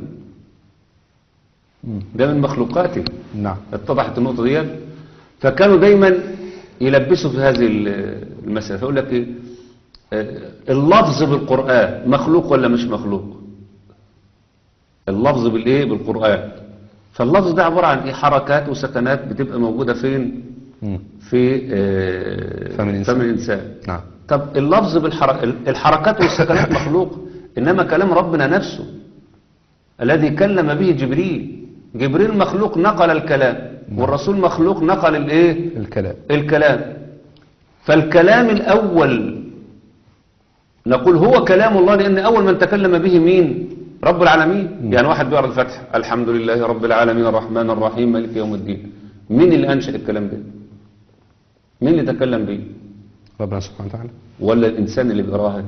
ده من مخلوقاته نعم اتضحت النقطة دي فكانوا دايما يلبسوا في هذه ال- المسألة فيقول لك إيه؟ آه، اللفظ بالقرآن مخلوق ولا مش مخلوق اللفظ بالايه بالقرآن فاللفظ ده عبارة عن ايه حركات وسكنات بتبقى موجودة فين مم. في آه، فم الإنسان. فم الإنسان نعم طب اللفظ بالحركات الحركات والسكنات مخلوق إنما كلام ربنا نفسه الذي كلم به جبريل جبريل مخلوق نقل الكلام والرسول مخلوق نقل الايه الكلام الكلام فالكلام الأول نقول هو كلام الله لأن أول من تكلم به مين رب العالمين يعني واحد بيقرأ الفتح الحمد لله رب العالمين الرحمن الرحيم مالك يوم الدين مين اللي أنشأ الكلام ده مين اللي تكلم به ربنا سبحانه وتعالى ولا الإنسان اللي بيقراها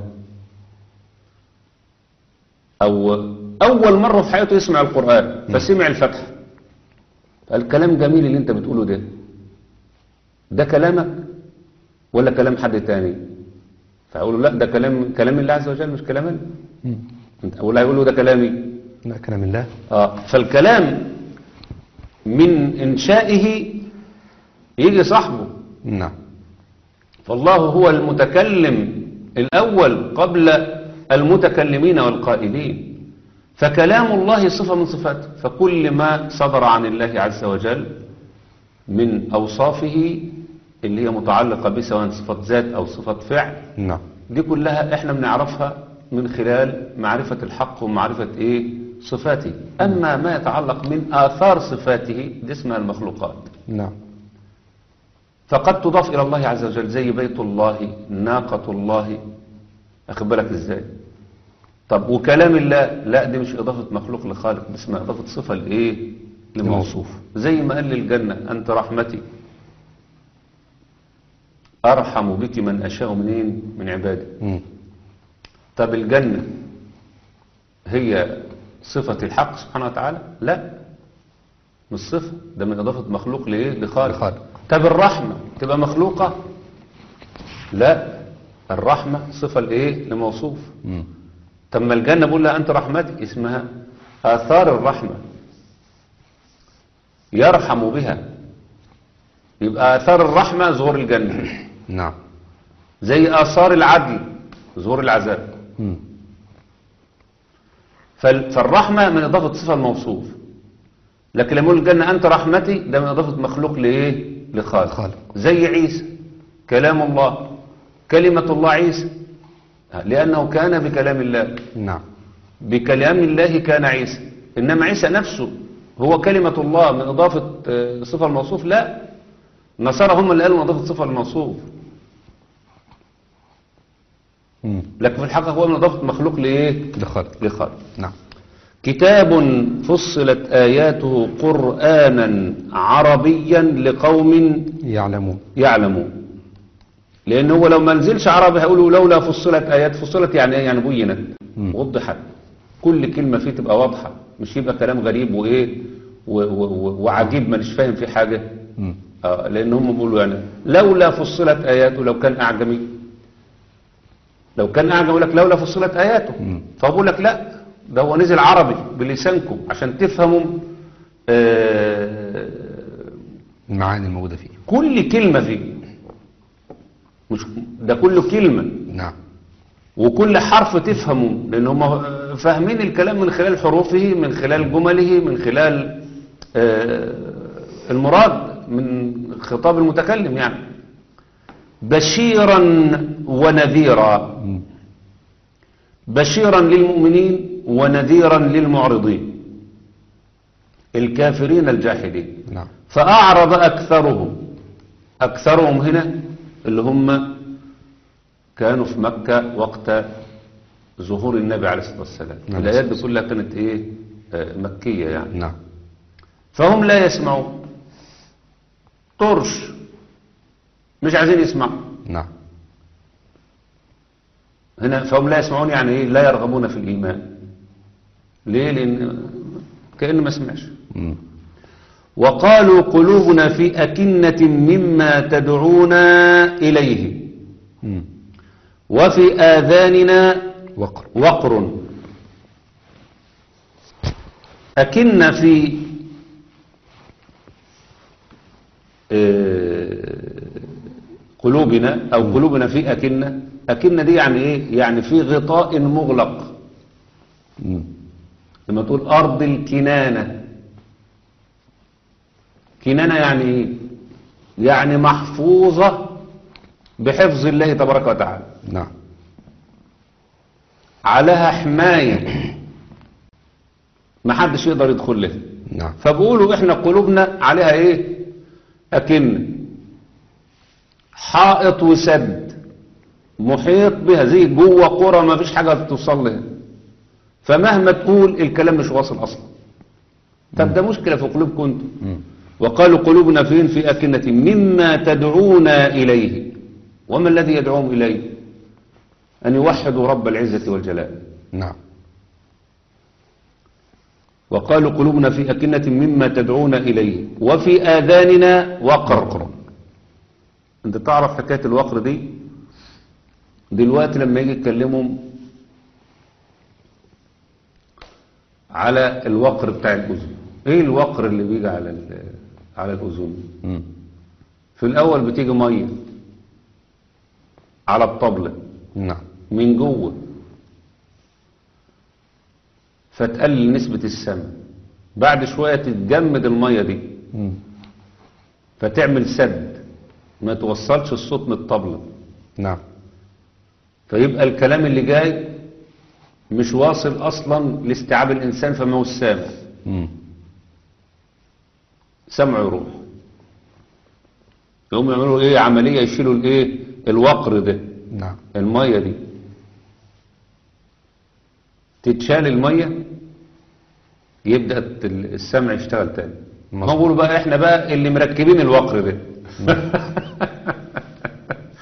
أو أول مرة في حياته يسمع القرآن فسمع الفتح الكلام جميل اللي انت بتقوله ده ده كلامك ولا كلام حد تاني فأقول له لا ده كلام كلام الله عز وجل مش كلام انا انت ولا يقول له ده كلامي لا كلام الله اه فالكلام من إنشائه يجي صاحبه نعم فالله هو المتكلم الأول قبل المتكلمين والقائلين فكلام الله صفة من صفاته فكل ما صدر عن الله عز وجل من أوصافه اللي هي متعلقة به سواء صفة ذات أو صفة فعل نعم دي كلها احنا بنعرفها من خلال معرفة الحق ومعرفة ايه صفاته أما ما يتعلق من آثار صفاته دي اسمها المخلوقات نعم فقد تضاف إلى الله عز وجل زي بيت الله ناقة الله أخد بالك إزاي طب وكلام الله لا دي مش إضافة مخلوق لخالق دي اسمها إضافة صفة لإيه لموصوف لموصوف. زي ما قال للجنة أنت رحمتي أرحم بك من أشاء منين من عبادي مم. طب الجنة هي صفة الحق سبحانه وتعالى لا مش صفة ده من إضافة مخلوق لإيه لخالق لخالق. طب الرحمة تبقى مخلوقة لا الرحمة صفة لإيه لموصوف مم. طب ما الجنة بقول لها أنت رحمتي اسمها آثار الرحمة يرحم بها يبقى آثار الرحمة ظهور الجنة نعم زي آثار العدل ظهور العذاب مم. فال- فالرحمة من إضافة صفة الموصوف لكن لما يقول الجنة أنت رحمتي ده من إضافة مخلوق لإيه لخالق خالق. زي عيسى كلام الله كلمة الله عيسى لأنه كان بكلام الله نعم بكلام الله كان عيسى إنما عيسى نفسه هو كلمة الله من إضافة آه، صفة الموصوف لا النصارى هم اللي قالوا من إضافة صفة الموصوف مم. لكن في الحقيقة هو من إضافة مخلوق لإيه لخالق لخالق نعم كتاب فصلت آياته قرآنا عربيا لقوم يعلمون يعلمون لأن هو لو ما نزلش عربي هيقولوا لولا فصلت آيات فصلت يعني إيه يعني بينت مم. وضحت كل كلمة فيه تبقى واضحة مش يبقى كلام غريب وإيه و- و- و- وعجيب ما نش فاهم فيه حاجة مم. آه لأن هم بيقولوا يعني لولا فصلت آياته لو كان أعجمي لو كان أعجمي يقول لك لولا فصلت آياته مم. فبقول لك لا ده هو نزل عربي بلسانكم عشان تفهموا آه المعاني الموجودة فيه كل كلمة فيه مش ده كله كلمة نعم وكل حرف تفهمه لأن هم فاهمين الكلام من خلال حروفه من خلال جمله من خلال آه، المراد من خطاب المتكلم يعني بشيرا ونذيرا مم. بشيرا للمؤمنين ونذيرا للمعرضين الكافرين الجاحدين نعم فأعرض أكثرهم أكثرهم هنا اللي هم كانوا في مكة وقت ظهور النبي عليه الصلاة والسلام نعم. الآيات دي كلها كانت إيه آه، مكية يعني نعم فهم لا يسمعون طرش مش عايزين يسمعوا نعم هنا فهم لا يسمعون يعني إيه لا يرغبون في الإيمان ليه لأن كأنه ما سمعش مم. وقالوا قلوبنا في أكنة مما تدعونا إليه مم. وفي آذاننا وقر وقر أكن في آه، قلوبنا أو قلوبنا في أكنة أكنة دي يعني إيه يعني في غطاء مغلق مم. لما تقول أرض الكنانة كنانة يعني إيه يعني محفوظة بحفظ الله تبارك وتعالى نعم عليها حماية ما حدش يقدر يدخل لها نعم فبقولوا احنا قلوبنا عليها ايه اكن حائط وسد محيط بها زي جوه قرى ما فيش حاجة توصل لها فمهما تقول الكلام مش واصل اصلا طب ده مشكلة في قلوبكم انتم مم. وقالوا قلوبنا فين في أكنة مما تدعونا إليه وما الذي يدعوهم إليه أن يوحدوا رب العزة والجلال نعم وقالوا قلوبنا في أكنة مما تدعونا إليه وفي آذاننا وقر أنت تعرف حكاية الوقر دي دلوقتي لما يجي يتكلموا على الوقر بتاع الأذن إيه الوقر اللي بيجي على ال- على الأذن مم. في الأول بتيجي مية على الطبلة نعم من جوه فتقلل نسبة السمع بعد شوية تتجمد المية دي مم. فتعمل سد ما توصلش الصوت من الطبلة نعم فيبقى الكلام اللي جاي مش واصل أصلا لاستيعاب الإنسان فما هو السامع مم. سمعه يروح يقوموا يعملوا ايه عملية يشيلوا الايه الوقر ده نعم المية دي تتشال المية يبدأ ال- السمع يشتغل تاني ما مظبوط. بيقولوا بقى احنا بقى اللي مركبين الوقر ده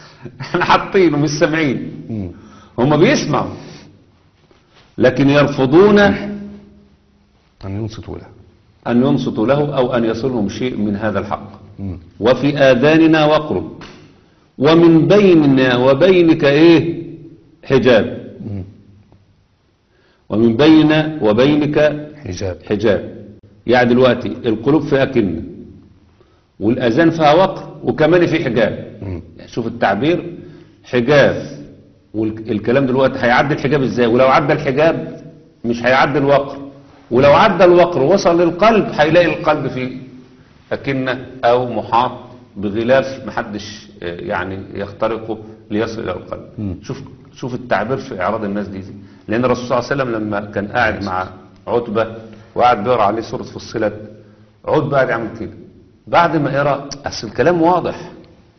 حاطينه مش سامعين مم. هم بيسمعوا لكن يرفضون أن ينصتوا له أن ينصتوا له أو أن يصلهم شيء من هذا الحق مم. وفي آذاننا وقر ومن بيننا وبينك إيه حجاب مم. ومن بيننا وبينك حجاب حجاب يعني دلوقتي القلوب فيها كنة والأذان فيها وقر وكمان في حجاب مم. يعني شوف التعبير حجاب والكلام دلوقتي هيعدي الحجاب ازاي ولو عدى الحجاب مش هيعدي الوقر ولو عدى الوقر وصل للقلب هيلاقي القلب فيه أكنة أو محاط بغلاف محدش آه، يعني يخترقه ليصل إلى القلب شوف شوف التعبير في إعراض الناس دي, دي لأن الرسول صلى الله عليه وسلم لما كان قاعد مع عتبة وقعد بيقرا عليه سورة فصلت عتبة قاعد يعمل كده بعد ما يقرا أصل الكلام واضح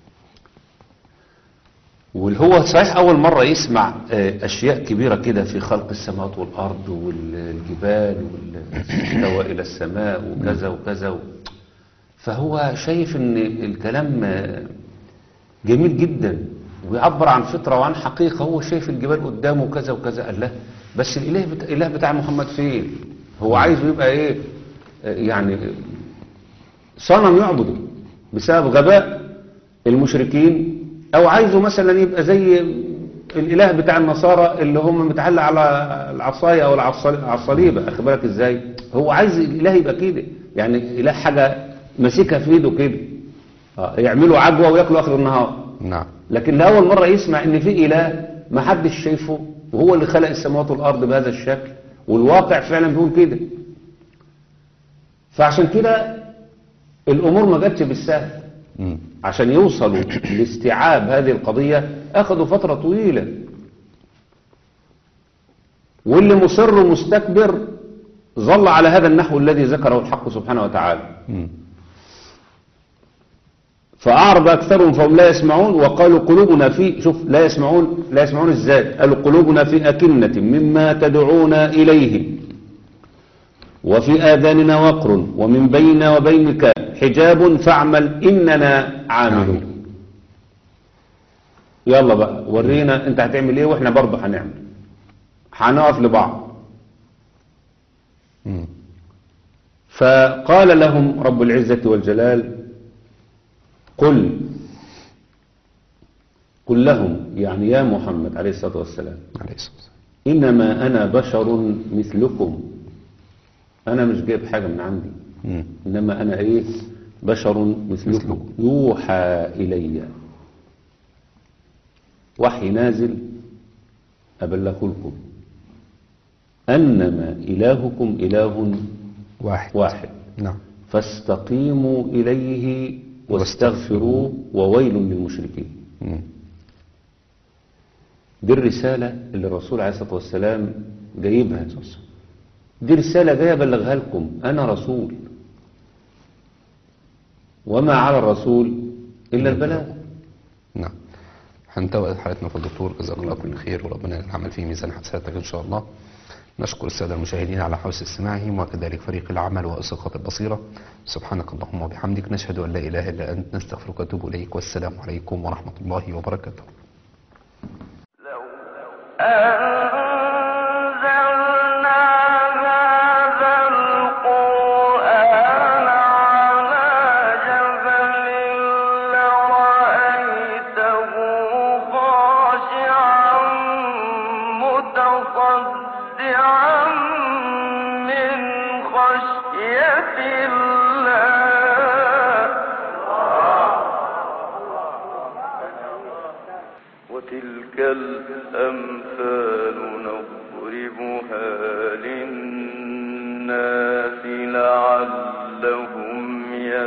واللي هو صحيح أول مرة يسمع آه، أشياء كبيرة كده في خلق السماوات والأرض والجبال والاستواء إلى السماء وكذا وكذا و... فهو شايف ان الكلام آه، جميل جدا ويعبر عن فطرة وعن حقيقة هو شايف الجبال قدامه كذا وكذا قال له بس الإله بتاع, الإله بتاع محمد فين هو عايزه يبقى ايه آه، يعني صنم يعبده بسبب غباء المشركين او عايزه مثلا يبقى زي الاله بتاع النصارى اللي هم متعلق على العصايه او العصا- العصاليبه اخد بالك ازاي هو عايز الاله يبقى كده يعني اله حاجه ماسكها في ايده كده آه، يعملوا عجوه وياكلوا اخر النهار نعم لكن لاول مره يسمع ان في اله ما حدش شايفه وهو اللي خلق السماوات والارض بهذا الشكل والواقع فعلا بيقول كده فعشان كده الامور ما جاتش بالسهل مم. عشان يوصلوا لاستيعاب هذه القضية أخذوا فترة طويلة واللي مصر ومستكبر ظل على هذا النحو الذي ذكره الحق سبحانه وتعالى مم. فأعرض أكثرهم فهم لا يسمعون وقالوا قلوبنا في شوف لا يسمعون لا يسمعون ازاي قالوا قلوبنا في أكنة مما تدعونا إليه وفي آذاننا وقر ومن بيننا وبينك حجاب فاعمل إننا عاملون يلا بقى ورينا انت هتعمل ايه واحنا برضه هنعمل هنقف لبعض مم. فقال لهم رب العزة والجلال قل قل لهم يعني يا محمد عليه الصلاة والسلام عليه الصلاة والسلام. إنما أنا بشر مثلكم أنا مش جايب حاجة من عندي مم. إنما أنا إيه بشر مثلكم مثلكم. يوحى إلي وحي نازل أبلغ لكم أنما إلهكم إله واحد واحد نعم فاستقيموا إليه واستغفروه وويل للمشركين مم. دي الرسالة اللي الرسول عليه الصلاة والسلام جايبها دي رسالة جاية أبلغها لكم أنا رسول وما على الرسول إلا البلاغ نعم هنتوى حالتنا في الدكتور جزاك الله كل خير وربنا يجعل العمل فيه ميزان حسناتك ان شاء الله نشكر الساده المشاهدين على حسن استماعهم وكذلك فريق العمل واسقاط البصيره سبحانك اللهم وبحمدك نشهد ان لا اله الا انت نستغفرك ونتوب اليك والسلام عليكم ورحمه الله وبركاته أنزلنا هذا القرآن على جبل لرأيته خاشعا متصدعا من خشية الله وتلك الأمثال نضربها للناس لعلهم